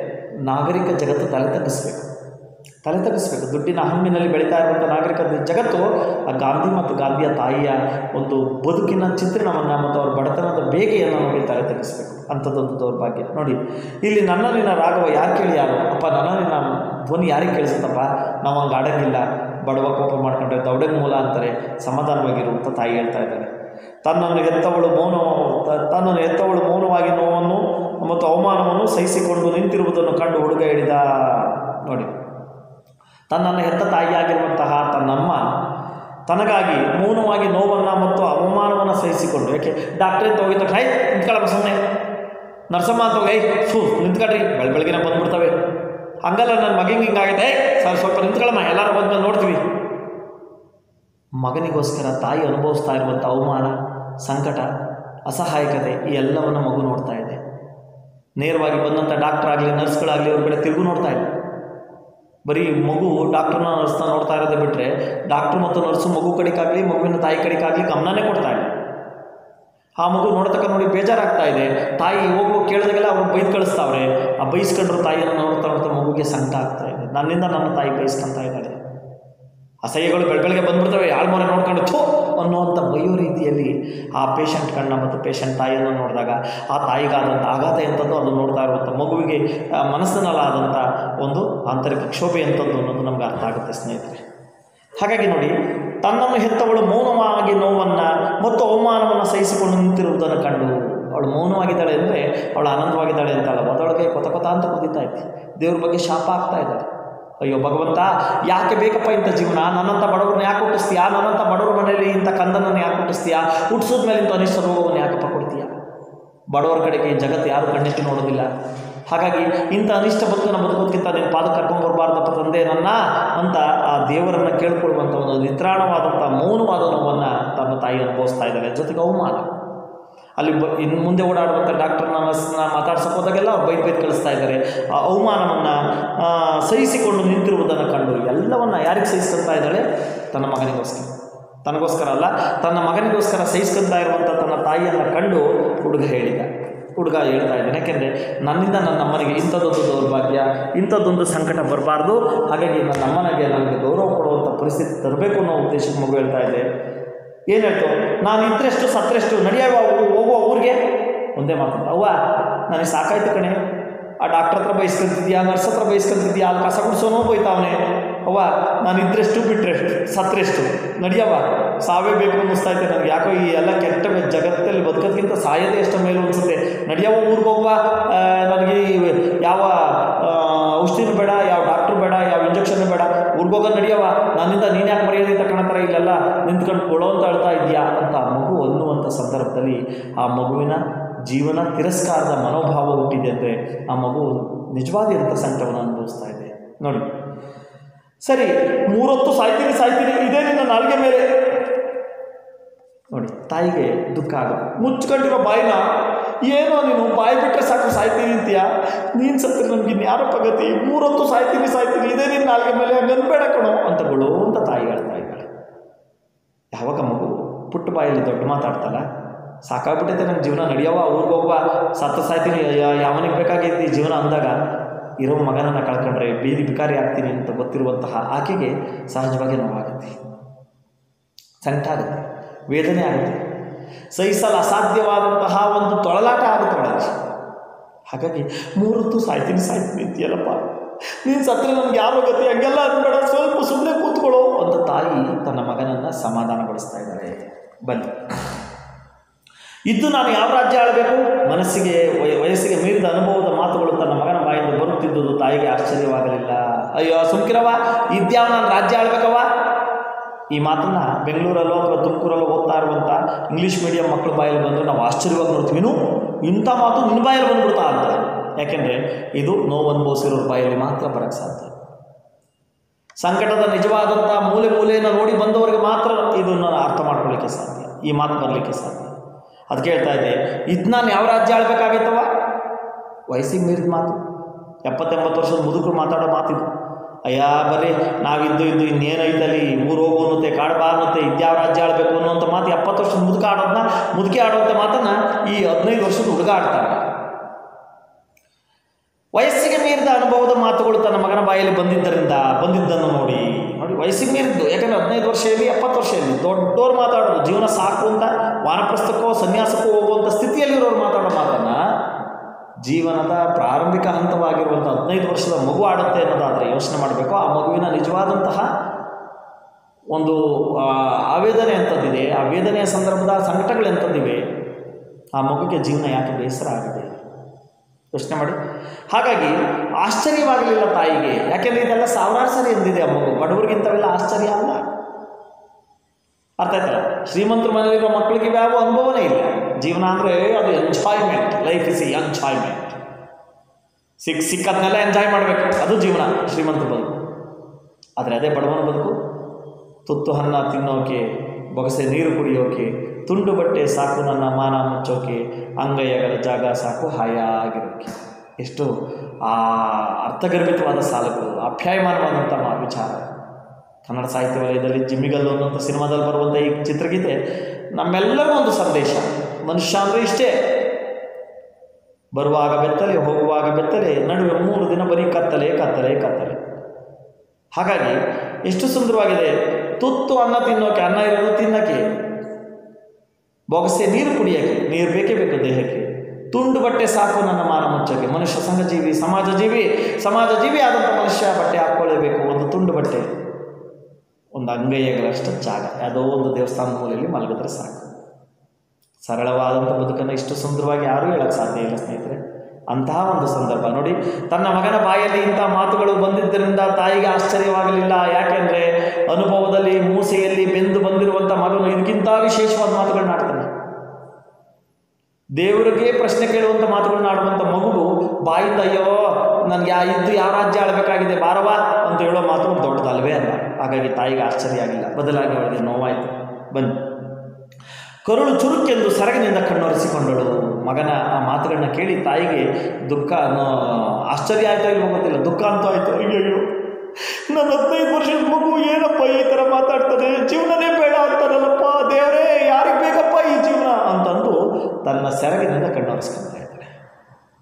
ನಾಗರಿಕ ಜಗತ್ತು ತಲೆ ತಗ್ಗಿಸ್ಬೇಕು ತಲೆ ತಗ್ಗಿಸ್ಬೇಕು ದುಡ್ಡಿನ ಹಮ್ಮಿನಲ್ಲಿ ಬೆಳೀತಾ ಇರುವಂಥ ನಾಗರಿಕ ಜಗತ್ತು ಆ ಗಾಂಧಿ ಮತ್ತು ಗಾಂಧಿಯ ತಾಯಿಯ ಒಂದು ಬದುಕಿನ ಚಿತ್ರಣವನ್ನು ಮತ್ತು ಅವ್ರ ಬಡತನದ ಬೇಗೆಯನ್ನು ನೋಡಿ ತಲೆ ತಗ್ಗಿಸ್ಬೇಕು ಅಂಥದ್ದೊಂದು ದೌರ್ಭಾಗ್ಯ ನೋಡಿ ಇಲ್ಲಿ ನನ್ನ ನಿನ್ನ ರಾಘವ ಯಾರು ಕೇಳಿ ಯಾರು ಅಪ್ಪ ನನ್ನ ನಿನ್ನ ಧ್ವನಿ ಯಾರಿಗೆ ಕೇಳಿಸುತ್ತಪ್ಪ ನಾವು ಹಂಗೆ ಆಡೋಂಗಿಲ್ಲ ಬಡವ ಕೋಪ ಮಾಡ್ಕೊಂಡ್ರೆ ದೌಡೆಗೆ ಮೂಲ ಅಂತಾರೆ ಸಮಾಧಾನವಾಗಿರುವಂಥ ತಾಯಿ ಹೇಳ್ತಾ ಇದ್ದಾರೆ ತನ್ನನ್ನು ಎತ್ತವಳು ಮೌನ ತ- ತನ್ನನ್ನು ಎತ್ತವಳು ಮೌನವಾಗಿ ನೋವನ್ನು ಮತ್ತು ಅವಮಾನವನ್ನು ಸಹಿಸಿಕೊಂಡು ನಿಂತಿರುವುದನ್ನು ಕಂಡು ಹುಡುಗ ಹಿಡಿದ ನೋಡಿ ತನ್ನನ್ನು ಹೆತ್ತ ತಾಯಿಯಾಗಿರುವಂತಹ ತನ್ನಮ್ಮ ತನಗಾಗಿ ಮೌನವಾಗಿ ನೋವನ್ನು ಮತ್ತು ಅವಮಾನವನ್ನು ಸಹಿಸಿಕೊಂಡು ಯಾಕೆ ಡಾಕ್ಟ್ರೇ ಅಂತ ಹೋಗಿದ್ದ ಹೈ ನಿಂತ್ಕೊಳ್ಳಮ್ಮ ಸುಮ್ಮನೆ ನರ್ಸಮ್ಮ ಅಂತ ಹೋಗಿ ಫು ನಿಂತ್ಕೊಳ್ರಿ ಬೆಳ ಬೆಳಗಿನ ಬಂದ್ಬಿಡ್ತವೆ ಹಂಗಲ್ಲ ನನ್ನ ಮಗಂಗೆ ಹಿಂಗಾಗಿದೆ ಸರ್ ಸ್ವಲ್ಪ ನಿಂತ್ಕೊಳ್ಳಮ್ಮ ಎಲ್ಲರೂ ಬಂದ್ಮೇಲೆ ನೋಡ್ತೀವಿ ಮಗನಿಗೋಸ್ಕರ ತಾಯಿ ಅನುಭವಿಸ್ತಾ ಇರುವಂಥ ಅವಮಾನ ಸಂಕಟ ಅಸಹಾಯಕತೆ ಈ ಎಲ್ಲವನ್ನು ಮಗು ನೋಡ್ತಾ ಇದೆ ನೇರವಾಗಿ ಬಂದಂಥ ಡಾಕ್ಟರ್ ಆಗಲಿ ನರ್ಸ್ಗಳಾಗಲಿ ಅವ್ರ ಕಡೆ ತಿರುಗು ನೋಡ್ತಾ ಇಲ್ಲ ಬರೀ ಮಗು ಡಾಕ್ಟ್ರನ್ನ ನರ್ಸ್ನ ನೋಡ್ತಾ ಇರೋದೇ ಬಿಟ್ಟರೆ ಡಾಕ್ಟ್ರು ಮತ್ತು ನರ್ಸು ಮಗು ಕಡೆಗಾಗಲಿ ಮಗುವಿನ ತಾಯಿ ಕಡೆಗಾಗಲಿ ಗಮನನೇ ಕೊಡ್ತಾ ಇಲ್ಲ ಆ ಮಗು ನೋಡ್ತಕ್ಕ ನೋಡಿ ಬೇಜಾರಾಗ್ತಾ ಇದೆ ತಾಯಿ ಹೋಗು ಕೇಳಿದಾಗೆಲ್ಲ ಅವ್ರು ಬೈದು ಕಳಿಸ್ತಾವ್ರೆ ಆ ಬೈಸ್ಕೊಂಡ್ರು ತಾಯಿಯನ್ನು ನೋಡ್ತಾ ನೋಡ್ತಾ ಮಗುಗೆ ಸಂಕಟ ಆಗ್ತಾ ಇದೆ ನನ್ನಿಂದ ನನ್ನ ತಾಯಿ ಬೈಸ್ಕೊತಾ ಇದ್ದಾಳೆ ಅಸಹ್ಯಗಳು ಬೆಳಬೆಳಗ್ಗೆ ಬಂದ್ಬಿಡ್ತವೆ ಆಳ್ಮೋರೆ ನೋಡ್ಕೊಂಡು ಥೋ ಅನ್ನುವಂಥ ಬೈಯೋ ರೀತಿಯಲ್ಲಿ ಆ ಪೇಷಂಟ್ ಕಣ್ಣ ಮತ್ತು ಪೇಷಂಟ್ ತಾಯಿಯನ್ನು ನೋಡಿದಾಗ ಆ ತಾಯಿಗಾದಂಥ ಆಘಾತ ಎಂಥದ್ದು ಅದು ನೋಡ್ತಾ ಇರುವಂಥ ಮಗುವಿಗೆ ಆ, ಮನಸ್ಸಿನಲ್ಲಾದಂಥ ಒಂದು ಆಂತರಿಕ ಕ್ಷೋಭೆ ಎಂಥದ್ದು ಅನ್ನೋದು ನಮ್ಗೆ ಅರ್ಥ ಆಗುತ್ತೆ ಸ್ನೇಹಿತರೆ ಹಾಗಾಗಿ ನೋಡಿ ತನ್ನನ್ನು ಹೆತ್ತವಳು ಮೌನವಾಗಿ ನೋವನ್ನು ಮತ್ತು ಅವಮಾನವನ್ನು ಸಹಿಸಿಕೊಂಡು ನಿಂತಿರುವುದನ್ನು ಕಂಡು ಅವಳು ಮೌನವಾಗಿದ್ದಾಳೆ ಅಂದರೆ ಅವಳು ಆನಂದವಾಗಿದ್ದಾಳೆ ಅಂತ ಅಲ್ಲ ಅದರೊಳಗೆ ಕೊತ ಕೊತ ಅಂತ ಕುದಿತಾ ಇತ್ತು ದೇವ್ರ ಬಗ್ಗೆ ಶಾಪ ಆಗ್ತಾ ಇದ್ದಾಳೆ ಅಯ್ಯೋ ಭಗವಂತ ಯಾಕೆ ಬೇಕಪ್ಪ ಇಂಥ ಜೀವನ ನನ್ನಂಥ ಬಡವ್ರನ್ನ ಯಾಕೆ ಹುಟ್ಟಿಸ್ತೀಯಾ ನನ್ನಂಥ ಬಡವ್ರ ಮನೆಯಲ್ಲಿ ಇಂಥ ಕಂದನನ್ನು ಯಾಕೆ ಹುಟ್ಟಿಸ್ತೀಯಾ ಹುಟ್ಟಿಸಿದ ಮೇಲೆ ಇಂಥ ಅನಿಷ್ಟ ರೋಗವನ್ನು ಯಾಕಪ್ಪ ಕೊಡ್ತೀಯಾ ಬಡವರ ಕಡೆಗೆ ಈ ಜಗತ್ತು ಯಾರು ಕಣ್ಣೆತ್ತಿ ನೋಡೋದಿಲ್ಲ ಹಾಗಾಗಿ ಇಂಥ ಅನಿಷ್ಟ ಬದುಕನ್ನು ಬದುಕೋದಕ್ಕಿಂತ ನಿನ್ನ ಪಾದ ಕರ್ಕೊಂಡು ಬರಬಾರ್ದಪ್ಪ ತಂದೆ ನನ್ನ ಅಂತ ಆ ದೇವರನ್ನು ಕೇಳ್ಕೊಳ್ಳುವಂಥ ಒಂದು ನಿತ್ರಾಣವಾದಂಥ ಮೌನವಾದ ನೋವನ್ನು ತನ್ನ ತಾಯಿ ಅನುಭವಿಸ್ತಾ ಇದ್ದಾಳೆ ಜೊತೆಗೆ ಅವಮಾನ ಅಲ್ಲಿ ಬ ಇನ್ನು ಮುಂದೆ ಓಡಾಡುವಂಥ ಡಾಕ್ಟರ್ನ ನರ್ಸ್ನ ಮಾತಾಡ್ಸಕ್ಕೆ ಹೋದಾಗೆಲ್ಲ ಅವ್ರು ಬೈದು ಬೈದು ಕಳಿಸ್ತಾ ಇದ್ದಾರೆ ಆ ಅವಮಾನವನ್ನು ಸಹಿಸಿಕೊಂಡು ನಿಂತಿರುವುದನ್ನು ಕಂಡು ಎಲ್ಲವನ್ನು ಯಾರಿಗೆ ಸಹಿಸ್ಕೊಳ್ತಾ ಇದ್ದಾಳೆ ತನ್ನ ಮಗನಿಗೋಸ್ಕರ ತನಗೋಸ್ಕರ ಅಲ್ಲ ತನ್ನ ಮಗನಿಗೋಸ್ಕರ ಸಹಿಸ್ಕೊಳ್ತಾ ಇರುವಂಥ ತನ್ನ ತಾಯಿಯನ್ನು ಕಂಡು ಹುಡುಗ ಹೇಳಿದ ಹುಡುಗ ಹೇಳ್ತಾ ಇದ್ದಾನೆ ಯಾಕೆಂದರೆ ನನ್ನಿಂದ ನನ್ನ ಅಮ್ಮನಿಗೆ ಇಂಥದ್ದೊಂದು ದೌರ್ಭಾಗ್ಯ ಇಂಥದ್ದೊಂದು ಸಂಕಟ ಬರಬಾರ್ದು ಹಾಗಾಗಿ ನನ್ನ ಅಮ್ಮನಿಗೆ ನನಗೆ ಗೌರವ ಕೊಡುವಂಥ ಪರಿಸ್ಥಿತಿ ತರಬೇಕು ಅನ್ನೋ ಉದ್ದೇಶಕ್ಕೆ ಮಗು ಹೇಳ್ತಾ ಇದೆ ಏನು ಹೇಳ್ತು ನಾನು ಇದ್ದರೆಷ್ಟು ಸತ್ತರೆಷ್ಟು ನಡೆಯುವ ಹೋಗುವ ಊರಿಗೆ ಒಂದೇ ಮಾತು ಅವ್ವ ನನಗೆ ಸಾಕಾಯ್ತು ಕಣೆ ಆ ಡಾಕ್ಟರ್ ಹತ್ರ ಬಯಸ್ಕೊಂತಿದ್ಯಾ ನರ್ಸ್ ಹತ್ರ ಬಯಸ್ಕೊಂತಿದ್ಯಾ ಅಲ್ಲಿ ಕಸ ಗುಡಿಸೋನೋ ಬೈತಾವನೆ ಅವ್ವ ನಾನು ಇದ್ದರೆಷ್ಟು ಬಿಟ್ಟರೆಷ್ಟು ಸತ್ತರೆಷ್ಟು ನಡಿಯವ್ವ ಸಾವೇ ಬೇಕು ಅನ್ನಿಸ್ತಾ ಐತೆ ನನಗೆ ಯಾಕೋ ಈ ಎಲ್ಲ ಕೆಟ್ಟ ಜಗತ್ತಲ್ಲಿ ಬದುಕೋದ್ಕಿಂತ ಸಾಯೋದೇ ಎಷ್ಟು ಮೇಲೂ ಅನಿಸುತ್ತೆ ನಡಿಯವ್ವ ಊರಿಗೆ ಹೋಗುವ ಆ, ನನಗೆ ಈ ಯಾವ ಆ, ಔಷಧಿನೂ ಬೇಡ ಯಾವ ಡಾಕ್ಟ್ರು ಬೇಡ ಯಾವ ಇಂಜೆಕ್ಷನ್ ಬೇಡ ಊರಿಗೆ ಹೋಗೋದು ನಡಿಯವ್ವ ನನ್ನಿಂದ ನೀನು ಯಾಕೆ ಮರ್ಯಾದೆ ತಗೊಳತ್ತರ ಇಲ್ಲೆಲ್ಲ ನಿಂತ್ಕೊಂಡು ಕೊಡೋ ಅಂತ ಅಳ್ತಾ ಇದೆಯಾ ಅಂತ ಆ ಮಗು ಅನ್ನುವಂಥ ಸಂದರ್ಭದಲ್ಲಿ ಆ ಮಗುವಿನ ಜೀವನ ತಿರಸ್ಕಾರದ ಮನೋಭಾವ ಹುಟ್ಟಿದೆ ಅಂದರೆ ಆ ಮಗು ನಿಜವಾದಂಥ ಸಂಕಟವನ್ನು ಅನುಭವಿಸ್ತಾ ಇದೆ ನೋಡಿ ಸರಿ ಮೂರೊತ್ತು ಸಾಯ್ತೀನಿ ಸಾಯ್ತೀನಿ ಇದೇ ನಿನ್ನ ನಾಲ್ಗೆ ಮೇಲೆ ನೋಡಿ ತಾಯಿಗೆ ದುಃಖ ಆಗುತ್ತೆ ಮುಚ್ಕೊಂಡಿರೋ ಬಾಯಿನ ಏನೋ ನೀನು ಬಾಯಿ ಬಿಟ್ಟರೆ ಸಾಕು ಸಾಯ್ತೀನಿ ಅಂತೀಯ ನೀನು ಸತ್ತರೆ ನಮ್ಗೆ ಇನ್ಯಾರಪ್ಪ ಗತಿ ಮೂರೊತ್ತು ಸಾಯ್ತೀನಿ ಸಾಯ್ತೀನಿ ಇದೇ ನಿನ್ನ ನಾಲ್ಗೆ ಮೇಲೆ ಹಂಗನ್ಬೇಡ ಕಣೋ ಅಂತ ಗೊಳೋ ಅಂತ ತಾಯಿ ಹೇಳ್ತಾ ಇದ್ದಾಳೆ ಯಾವಾಗ ಮಗು ಪುಟ್ಟ ಬಾಯಲ್ಲಿ ದೊಡ್ಡ ಮಾತಾಡ್ತಲ್ಲ ಸಾಕಾಗ್ಬಿಟ್ಟೈತೆ ನನ್ನ ಜೀವನ ನಡೆಯವ ಊರಿಗೆ ಹೋಗುವ ಸತ್ತ ಸಾಯ್ತೀನಿ ಯಾ- ಯಾವನಿಗೆ ಬೇಕಾಗೈತಿ ಈ ಜೀವನ ಅಂದಾಗ ಇರೋ ಮಗನನ್ನು ಕಳ್ಕೊಂಡ್ರೆ ಬೀದಿ ಬಿಕಾರಿ ಆಗ್ತೀನಿ ಅಂತ ಗೊತ್ತಿರುವಂತಹ ಆಕೆಗೆ ಸಹಜವಾಗಿ ನೋವಾಗುತ್ತೆ ಸಂಕಟ ಆಗುತ್ತೆ ವೇದನೆ ಆಗುತ್ತೆ ಸಹಿಸಲು ಅಸಾಧ್ಯವಾದಂತಹ ಒಂದು ತೊಳಲಾಟ ಆಗುತ್ತೆ ಒಳಗೆ ಹಾಗಾಗಿ ಮೂರೊತ್ತು ಸಾಯ್ತೀನಿ ಸಾಯ್ತೀನಿ ಅಂತೀಯಲ್ಲಪ್ಪ ನೀನು ಸತ್ತರೆ ನನಗೆ ಯಾರೋ ಗತಿ ಹಂಗೆಲ್ಲ ಅನ್ಬೇಡ ಸ್ವಲ್ಪ ಸುಮ್ಮನೆ ಕೂತ್ಕೊಳ್ಳೋ ಅಂತ ತಾಯಿ ತನ್ನ ಮಗನನ್ನು ಸಮಾಧಾನಗೊಳಿಸ್ತಾ ಇದ್ದಾಳೆ ಬನ್ನಿ ಇದ್ದು ನಾನು ಯಾವ ರಾಜ್ಯ ಆಳಬೇಕು ಮನಸ್ಸಿಗೆ ವಯ ವಯಸ್ಸಿಗೆ ಮೀರಿದ ಅನುಭವದ ಮಾತುಗಳು ತನ್ನ ಮಗನ ಬಾಯಿಂದ ಬರುತ್ತಿದ್ದುದು ತಾಯಿಗೆ ಆಶ್ಚರ್ಯವಾಗಲಿಲ್ಲ ಅಯ್ಯೋ ಸುಮ್ಕಿರವ ಇದ್ಯಾವ ನಾನು ರಾಜ್ಯ ಆಳ್ಬೇಕವ ಈ ಮಾತನ್ನ ಬೆಂಗಳೂರಲ್ಲೋ ಅಥವಾ ತುಮಕೂರಲ್ಲೋ ಓದ್ತಾ ಇರುವಂಥ ಇಂಗ್ಲೀಷ್ ಮೀಡಿಯಂ ಮಕ್ಕಳ ಬಾಯಲ್ಲಿ ಬಂದರೆ ನಾವು ಆಶ್ಚರ್ಯವಾಗಿ ನೋಡ್ತೀವಿ ಇನ್ನು ಇಂಥ ಮಾತು ನಿನ್ನ ಬಾಯಲ್ಲಿ ಬಂದ್ಬಿಡ್ತಾ ಅಂತ ಯಾಕೆಂದರೆ ಇದು ನೋವು ಅನುಭವಿಸಿರೋರ ಬಾಯಲ್ಲಿ ಮಾತ್ರ ಬರೋಕ್ಕೆ ಸಾಧ್ಯ ಸಂಕಟದ ನಿಜವಾದಂಥ ಮೂಲೆ ಮೂಲೆಯನ್ನು ನೋಡಿ ಬಂದವರಿಗೆ ಮಾತ್ರ ಇದನ್ನು ಅರ್ಥ ಮಾಡ್ಕೊಳ್ಳಿಕ್ಕೆ ಸಾಧ್ಯ ಈ ಮಾತು ಬರಲಿಕ್ಕೆ ಸಾಧ್ಯ ಅದಕ್ಕೆ ಹೇಳ್ತಾ ಇದ್ದೆ ಇದು ನಾನು ಯಾವ ರಾಜ್ಯ ಆಳ್ಬೇಕಾಗೈತವ ವಯಸ್ಸಿಗೆ ಮೀರಿದ ಮಾತು ಎಪ್ಪತ್ತೆಂಬತ್ತು ವರ್ಷದ ಮುದುಕರು ಮಾತಾಡೋ ಮಾತಿದು ಅಯ್ಯ ಬರೀ ನಾವಿದ್ದು ಇದ್ದು ಇನ್ನೇನೈತಲ್ಲಿ ಊರು ಹೋಗು ಅನ್ನತ್ತೆ ಕಾಡು ಬಾ ಅನ್ನತ್ತೆ ಇದ್ಯಾವ ರಾಜ್ಯ ಆಡಬೇಕು ಅನ್ನೋಂಥ ಮಾತು ಎಪ್ಪತ್ತು ವರ್ಷದ ಮುದುಕ ಆಡೋದನ್ನ ಮುದುಕಿ ಆಡುವಂಥ ಮಾತನ್ನು ಈ ಹದಿನೈದು ವರ್ಷದ ಹುಡುಗ ಆಡ್ತಾರೆ ವಯಸ್ಸಿಗೆ ಮೀರಿದ ಅನುಭವದ ಮಾತುಗಳು ತನ್ನ ಮಗನ ಬಾಯಲ್ಲಿ ಬಂದಿದ್ದರಿಂದ ಬಂದಿದ್ದನ್ನು ನೋಡಿ ನೋಡಿ ವಯಸ್ಸಿಗೆ ಮೀರಿದ್ದು ಯಾಕಂದರೆ ಹದಿನೈದು ವರ್ಷ ಇರಲಿ ಎಪ್ಪತ್ತು ವರ್ಷ ಇರಲಿ ದೊಡ್ಡವ್ರು ಮಾತಾಡೋದು ಜೀವನ ಸಾಕು ಅಂತ ವಾನಪ್ರಸ್ಥಕ್ಕೋ ಸನ್ಯಾಸಕ್ಕೋ ಹೋಗುವಂಥ ಸ್ಥಿತಿಯಲ್ಲಿರೋರು ಮಾತಾಡೋ ಮಾತನ್ನು ಜೀವನದ ಪ್ರಾರಂಭಿಕ ಹಂತವಾಗಿರುವಂಥ ಹದಿನೈದು ವರ್ಷದ ಮಗು ಆಡುತ್ತೆ ಅನ್ನೋದಾದರೆ ಯೋಚನೆ ಮಾಡಬೇಕು ಆ ಮಗುವಿನ ನಿಜವಾದಂತಹ ಒಂದು ಆ, ಆವೇದನೆ ಎಂಥದ್ದಿದೆ ಆ ವೇದನೆಯ ಸಂದರ್ಭದ ಸಂಕಟಗಳು ಎಂಥದ್ದಿವೆ ಆ ಮಗುಗೆ ಜೀವನ ಯಾಕೆ ಬೇಸರ ಆಗಿದೆ ಯೋಚನೆ ಮಾಡಿ ಹಾಗಾಗಿ ಆಶ್ಚರ್ಯವಾಗಲಿಲ್ಲ ತಾಯಿಗೆ ಯಾಕೆಂದರೆ ಇದೆಲ್ಲ ಸಾವಿರಾರು ಸರಿ ಎಂದಿದೆ ಆ ಮಗು ಬಡವರಿಗಿಂತವೆಲ್ಲ ಆಶ್ಚರ್ಯ ಅಲ್ಲ ಅರ್ಥ ಆಯ್ತಲ್ಲ ಶ್ರೀಮಂತರ ಮನೆಯಲ್ಲಿರೋ ಮಕ್ಕಳಿಗೆ ಯಾವ ಅನುಭವನೇ ಇಲ್ಲ ಜೀವನ ಅಂದರೆ ಅದು ಎಂಜಾಯ್ಮೆಂಟ್ ಲೈಫ್ ಇಸ್ ಎಂಜಾಯ್ಮೆಂಟ್ ಸಿಕ್ ಸಿಕ್ಕದ್ನೆಲ್ಲ ಎಂಜಾಯ್ ಮಾಡಬೇಕು ಅದು ಜೀವನ ಶ್ರೀಮಂತರ ಬದುಕು ಆದರೆ ಅದೇ ಬಡವನ ಬದುಕು ತುತ್ತು ಅನ್ನ ತಿನ್ನೋಕೆ ಬೊಗಸೆ ನೀರು ಕುಡಿಯೋಕೆ ತುಂಡು ಬಟ್ಟೆ ಸಾಕು ನನ್ನ ಮಾನ ಮುಚ್ಚೋಕೆ ಅಂಗೈಯಗಲ ಜಾಗ ಸಾಕು ಹಾಯಾಗಿರೋಕೆ ಎಷ್ಟು ಆ ಅರ್ಥಗರ್ಭಿತವಾದ ಸಾಲುಗಳು ಅಪ್ಯಾಯಮಾನವಾದಂಥ ಮಾ- ವಿಚಾರ ಕನ್ನಡ ಸಾಹಿತ್ಯ ವಲಯದಲ್ಲಿ ಜಿಮ್ಮಿಗಲ್ಲು ಅನ್ನೋಂಥ ಸಿನಿಮಾದಲ್ಲಿ ಬರುವಂಥ ಈ ಚಿತ್ರಗೀತೆ ನಮ್ಮೆಲ್ಲರಿಗೂ ಒಂದು ಸಂದೇಶ ಮನುಷ್ಯ ಅಂದರೆ ಇಷ್ಟೇ ಬರುವಾಗ ಬೆತ್ತಲೆ ಹೋಗುವಾಗ ಬೆತ್ತಲೆ ನಡುವೆ ಮೂರು ದಿನ ಬರೀ ಕತ್ತಲೆ ಕತ್ತಲೆ ಕತ್ತಲೆ ಹಾಗಾಗಿ ಎಷ್ಟು ಸುಂದರವಾಗಿದೆ ತುತ್ತು ಅನ್ನ ತಿನ್ನೋಕೆ ಅನ್ನ ಇರೋದು ತಿನ್ನಕ್ಕೆ ಬೊಗಸೆ ನೀರು ಕುಡಿಯೋಕ್ಕೆ ನೀರು ಬೇಕೇ ಬೇಕು ದೇಹಕ್ಕೆ ತುಂಡು ಬಟ್ಟೆ ಸಾಕು ನನ್ನ ಮಾನ ಮುಚ್ಚೋಕೆ ಮನುಷ್ಯ ಸಂಘಜೀವಿ ಸಮಾಜ ಜೀವಿ ಸಮಾಜ ಜೀವಿ ಆದಂಥ ಮನುಷ್ಯ ಬಟ್ಟೆ ಹಾಕ್ಕೊಳ್ಳೇಬೇಕು ಒಂದು ತುಂಡು ಬಟ್ಟೆ ಒಂದು ಅಂಗೈಯಗಳಷ್ಟು ಜಾಗ ಯಾವುದೋ ಒಂದು ದೇವಸ್ಥಾನದ ಮೂಲೆಯಲ್ಲಿ ಮಲಗಿದ್ರೆ ಸಾಕು ಸರಳವಾದಂಥ ಬದುಕನ್ನು ಇಷ್ಟು ಸುಂದರವಾಗಿ ಯಾರೂ ಹೇಳಕ್ಕೆ ಸಾಧ್ಯ ಇಲ್ಲ ಸ್ನೇಹಿತರೆ ಅಂತಹ ಒಂದು ಸಂದರ್ಭ ನೋಡಿ ತನ್ನ ಮಗನ ಬಾಯಲ್ಲಿ ಇಂಥ ಮಾತುಗಳು ಬಂದಿದ್ದರಿಂದ ತಾಯಿಗೆ ಆಶ್ಚರ್ಯವಾಗಲಿಲ್ಲ ಯಾಕೆಂದರೆ ಅನುಭವದಲ್ಲಿ ಮೂಸೆಯಲ್ಲಿ ಬೆಂದು ಬಂದಿರುವಂಥ ಮಗನು ಇದಕ್ಕಿಂತ ವಿಶೇಷವಾದ ಮಾತುಗಳನ್ನ ಆಡ್ತಾನೆ ದೇವರಿಗೆ ಪ್ರಶ್ನೆ ಕೇಳುವಂಥ ಮಾತುಗಳನ್ನ ಆಡುವಂಥ ಮಗುವು ಬಾಯಿಂದ ಅಯ್ಯೋ ನನಗೆ ಯಾ ಇದ್ದು ಯಾವ ರಾಜ್ಯ ಆಳಬೇಕಾಗಿದೆ ಬಾರವ ಅಂತ ಹೇಳೋ ಮಾತು ಒಂದು ದೊಡ್ಡದಲ್ವೇ ಅಲ್ಲ ಹಾಗಾಗಿ ತಾಯಿಗೆ ಆಶ್ಚರ್ಯ ಆಗಿಲ್ಲ ಬದಲಾಗಿ ಅವಳಿಗೆ ನೋವಾಯಿತು ಬನ್ನಿ ಕರುಳು ಚುರುಕೆಂದು ಸರಗಿನಿಂದ ಕಣ್ಣೊರೆಸಿಕೊಂಡಳು ಮಗನ ಆ ಮಾತುಗಳನ್ನ ಕೇಳಿ ತಾಯಿಗೆ ದುಃಖ ಅನ್ನೋ ಆಶ್ಚರ್ಯ ಆಯ್ತೋ ಇಲ್ವೋ ಗೊತ್ತಿಲ್ಲ ದುಃಖ ಅಂತೂ ಆಯ್ತು ಅಯ್ಯಯ್ಯೋ ನನ್ನ ಹದಿನೈದು ವರ್ಷದ ಮಗು ಏನಪ್ಪ ಈ ಥರ ಮಾತಾಡ್ತಾನೆ ಜೀವನನೇ ಬೇಡ ಅಂತಾರಲ್ಲಪ್ಪ ದೇವರೇ ಯಾರಿಗೆ ಬೇಕಪ್ಪ ಈ ಜೀವನ ಅಂತಂದು ತನ್ನ ಸೆರಗಿನಿಂದ ಕಣ್ಣೊರೆಸ್ಕೊಳ್ತಾ ಇದ್ದಾಳೆ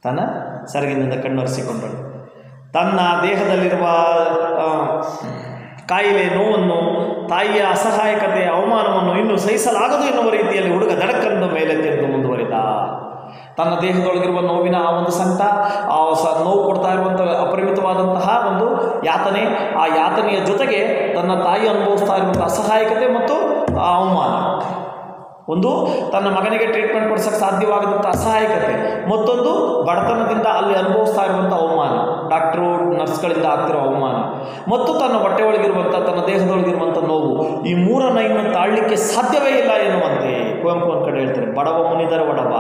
ತನ್ನ ಸೆರಗಿನಿಂದ ಕಣ್ಣೊರೆಸಿಕೊಂಡಳು ತನ್ನ ದೇಹದಲ್ಲಿರುವ ಆ, ಕಾಯಿಲೆ ನೋವನ್ನು ತಾಯಿಯ ಅಸಹಾಯಕತೆ ಅವಮಾನವನ್ನು ಇನ್ನೂ ಸಹಿಸಲಾಗದು ಎನ್ನುವ ರೀತಿಯಲ್ಲಿ ಹುಡುಗ ದಡಕ್ಕನ್ನು ಮೇಲೆತ್ತೆಂದು ಮುಂದುವರಿದ ತನ್ನ ದೇಹದೊಳಗಿರುವ ನೋವಿನ ಆ ಒಂದು ಸಂಕಟ ಆ ಸ ನೋವು ಕೊಡ್ತಾ ಇರುವಂಥ ಅಪರಿಮಿತವಾದಂತಹ ಒಂದು ಯಾತನೆ ಆ ಯಾತನೆಯ ಜೊತೆಗೆ ತನ್ನ ತಾಯಿ ಅನುಭವಿಸ್ತಾ ಇರುವಂಥ ಅಸಹಾಯಕತೆ ಮತ್ತು ಆ ಅವಮಾನ ಒಂದು ತನ್ನ ಮಗನಿಗೆ ಟ್ರೀಟ್ಮೆಂಟ್ ಕೊಡಿಸೋಕ್ಕೆ ಸಾಧ್ಯವಾಗದಂಥ ಅಸಹಾಯಕತೆ ಮತ್ತೊಂದು ಬಡತನದಿಂದ ಅಲ್ಲಿ ಅನುಭವಿಸ್ತಾ ಇರುವಂಥ ಅವಮಾನ ಡಾಕ್ಟ್ರು ನರ್ಸ್ಗಳಿಂದ ಆಗ್ತಿರೋ ಅವಮಾನ ಮತ್ತು ತನ್ನ ಹೊಟ್ಟೆ ಒಳಗಿರುವಂಥ ತನ್ನ ದೇಹದೊಳಗಿರುವಂಥ ನೋವು ಈ ಮೂರನ್ನ ಇನ್ನು ತಾಳಲಿಕ್ಕೆ ಸಾಧ್ಯವೇ ಇಲ್ಲ ಎನ್ನುವಂತೆ ಕುವೆಂಪು ಒಂದು ಕಡೆ ಹೇಳ್ತಾರೆ ಬಡವ ಮುನಿದರ ಒಡವ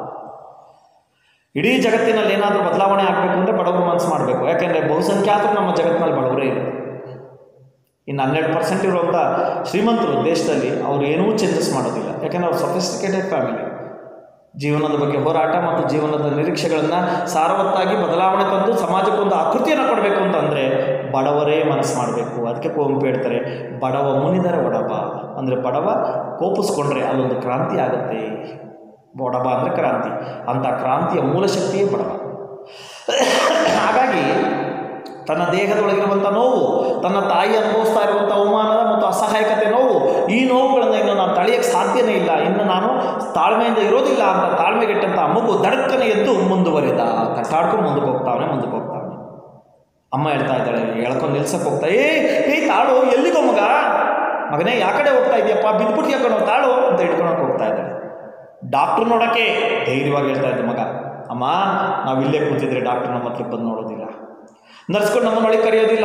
ಇಡೀ ಜಗತ್ತಿನಲ್ಲಿ ಏನಾದರೂ ಬದಲಾವಣೆ ಆಗಬೇಕು ಅಂದರೆ ಬಡವರು ಮನಸ್ಸು ಮಾಡಬೇಕು ಯಾಕೆಂದರೆ ಬಹುಸಂಖ್ಯಾತರು ನಮ್ಮ ಜಗತ್ತಿನಲ್ಲಿ ಬಡವರೇ ಇರೋದು ಇನ್ನು ಹನ್ನೆರಡು ಪರ್ಸೆಂಟ್ ಇರುವಂಥ ಶ್ರೀಮಂತರು ದೇಶದಲ್ಲಿ ಅವರು ಏನೂ ಚೇಂಜಸ್ ಮಾಡೋದಿಲ್ಲ ಯಾಕೆಂದರೆ ಅವ್ರು ಸೊಫಿಸ್ಟಿಕೇಟೆಡ್ ಫ್ಯಾಮಿಲಿ ಜೀವನದ ಬಗ್ಗೆ ಹೋರಾಟ ಮತ್ತು ಜೀವನದ ನಿರೀಕ್ಷೆಗಳನ್ನು ಸಾರವತ್ತಾಗಿ ಬದಲಾವಣೆ ತಂದು ಸಮಾಜಕ್ಕೊಂದು ಆಕೃತಿಯನ್ನು ಕೊಡಬೇಕು ಅಂತಂದರೆ ಬಡವರೇ ಮನಸ್ಸು ಮಾಡಬೇಕು ಅದಕ್ಕೆ ಕುವೆಂಪು ಹೇಳ್ತಾರೆ ಬಡವ ಮುನಿದರ ಒಡಬ ಅಂದರೆ ಬಡವ ಕೋಪಿಸ್ಕೊಂಡ್ರೆ ಅಲ್ಲೊಂದು ಕ್ರಾಂತಿ ಆಗುತ್ತೆ ಒಡಬ ಅಂದರೆ ಕ್ರಾಂತಿ ಅಂಥ ಕ್ರಾಂತಿಯ ಮೂಲ ಶಕ್ತಿಯೇ ಬಡವ ಹಾಗಾಗಿ ತನ್ನ ದೇಹದೊಳಗಿರುವಂಥ ನೋವು ತನ್ನ ತಾಯಿ ಅನುಭವಿಸ್ತಾ ಇರುವಂಥ ಅವಮಾನದ ಮತ್ತು ಅಸಹಾಯಕತೆ ನೋವು ಈ ನೋವುಗಳನ್ನು ಇನ್ನು ನಾನು ತಳೆಯೋಕ್ಕೆ ಸಾಧ್ಯನೇ ಇಲ್ಲ ಇನ್ನು ನಾನು ತಾಳ್ಮೆಯಿಂದ ಇರೋದಿಲ್ಲ ಅಂತ ತಾಳ್ಮೆಗೆಟ್ಟಂಥ ಮಗು ದಡಕ್ಕನೆ ಎದ್ದು ಮುಂದುವರಿದ ತಟ್ಟಾಡ್ಕೊಂಡು ಮುಂದಕ್ಕೆ ಹೋಗ್ತಾವನೆ ಮುಂದಕ್ಕೆ ಹೋಗ್ತಾವನೆ ಅಮ್ಮ ಹೇಳ್ತಾ ಇದ್ದಾಳೆ ಎಳ್ಕೊಂಡು ನಿಲ್ಸಕ್ಕೆ ಹೋಗ್ತಾ ಏ ಏ ತಾಳು ಎಲ್ಲಿಗೋ ಮಗ ಮಗನೇ ಯಾ ಕಡೆ ಹೋಗ್ತಾ ಇದೆಯಪ್ಪ ಬಿದ್ಬಿಟ್ಟು ಯಾಕಣೋ ತಾಳು ಅಂತ ಹಿಡ್ಕೊಳಕ್ಕೆ ಹೋಗ್ತಾ ಇದ್ದಾಳೆ ಡಾಕ್ಟ್ರು ನೋಡೋಕ್ಕೆ ಧೈರ್ಯವಾಗಿ ಹೇಳ್ತಾ ಇದ್ದ ಮಗ ಅಮ್ಮ ನಾವು ಇಲ್ಲೇ ಕೂತಿದ್ರೆ ಡಾಕ್ಟ್ರ್ ನಮ್ಮ ಹತ್ರಕ್ಕೆ ಬಂದು ನೋಡೋದಿಲ್ಲ ನರ್ಸ್ಕೊಂಡು ನಮ್ಮನ್ನ ಒಳಗೆ ಕರೆಯೋದಿಲ್ಲ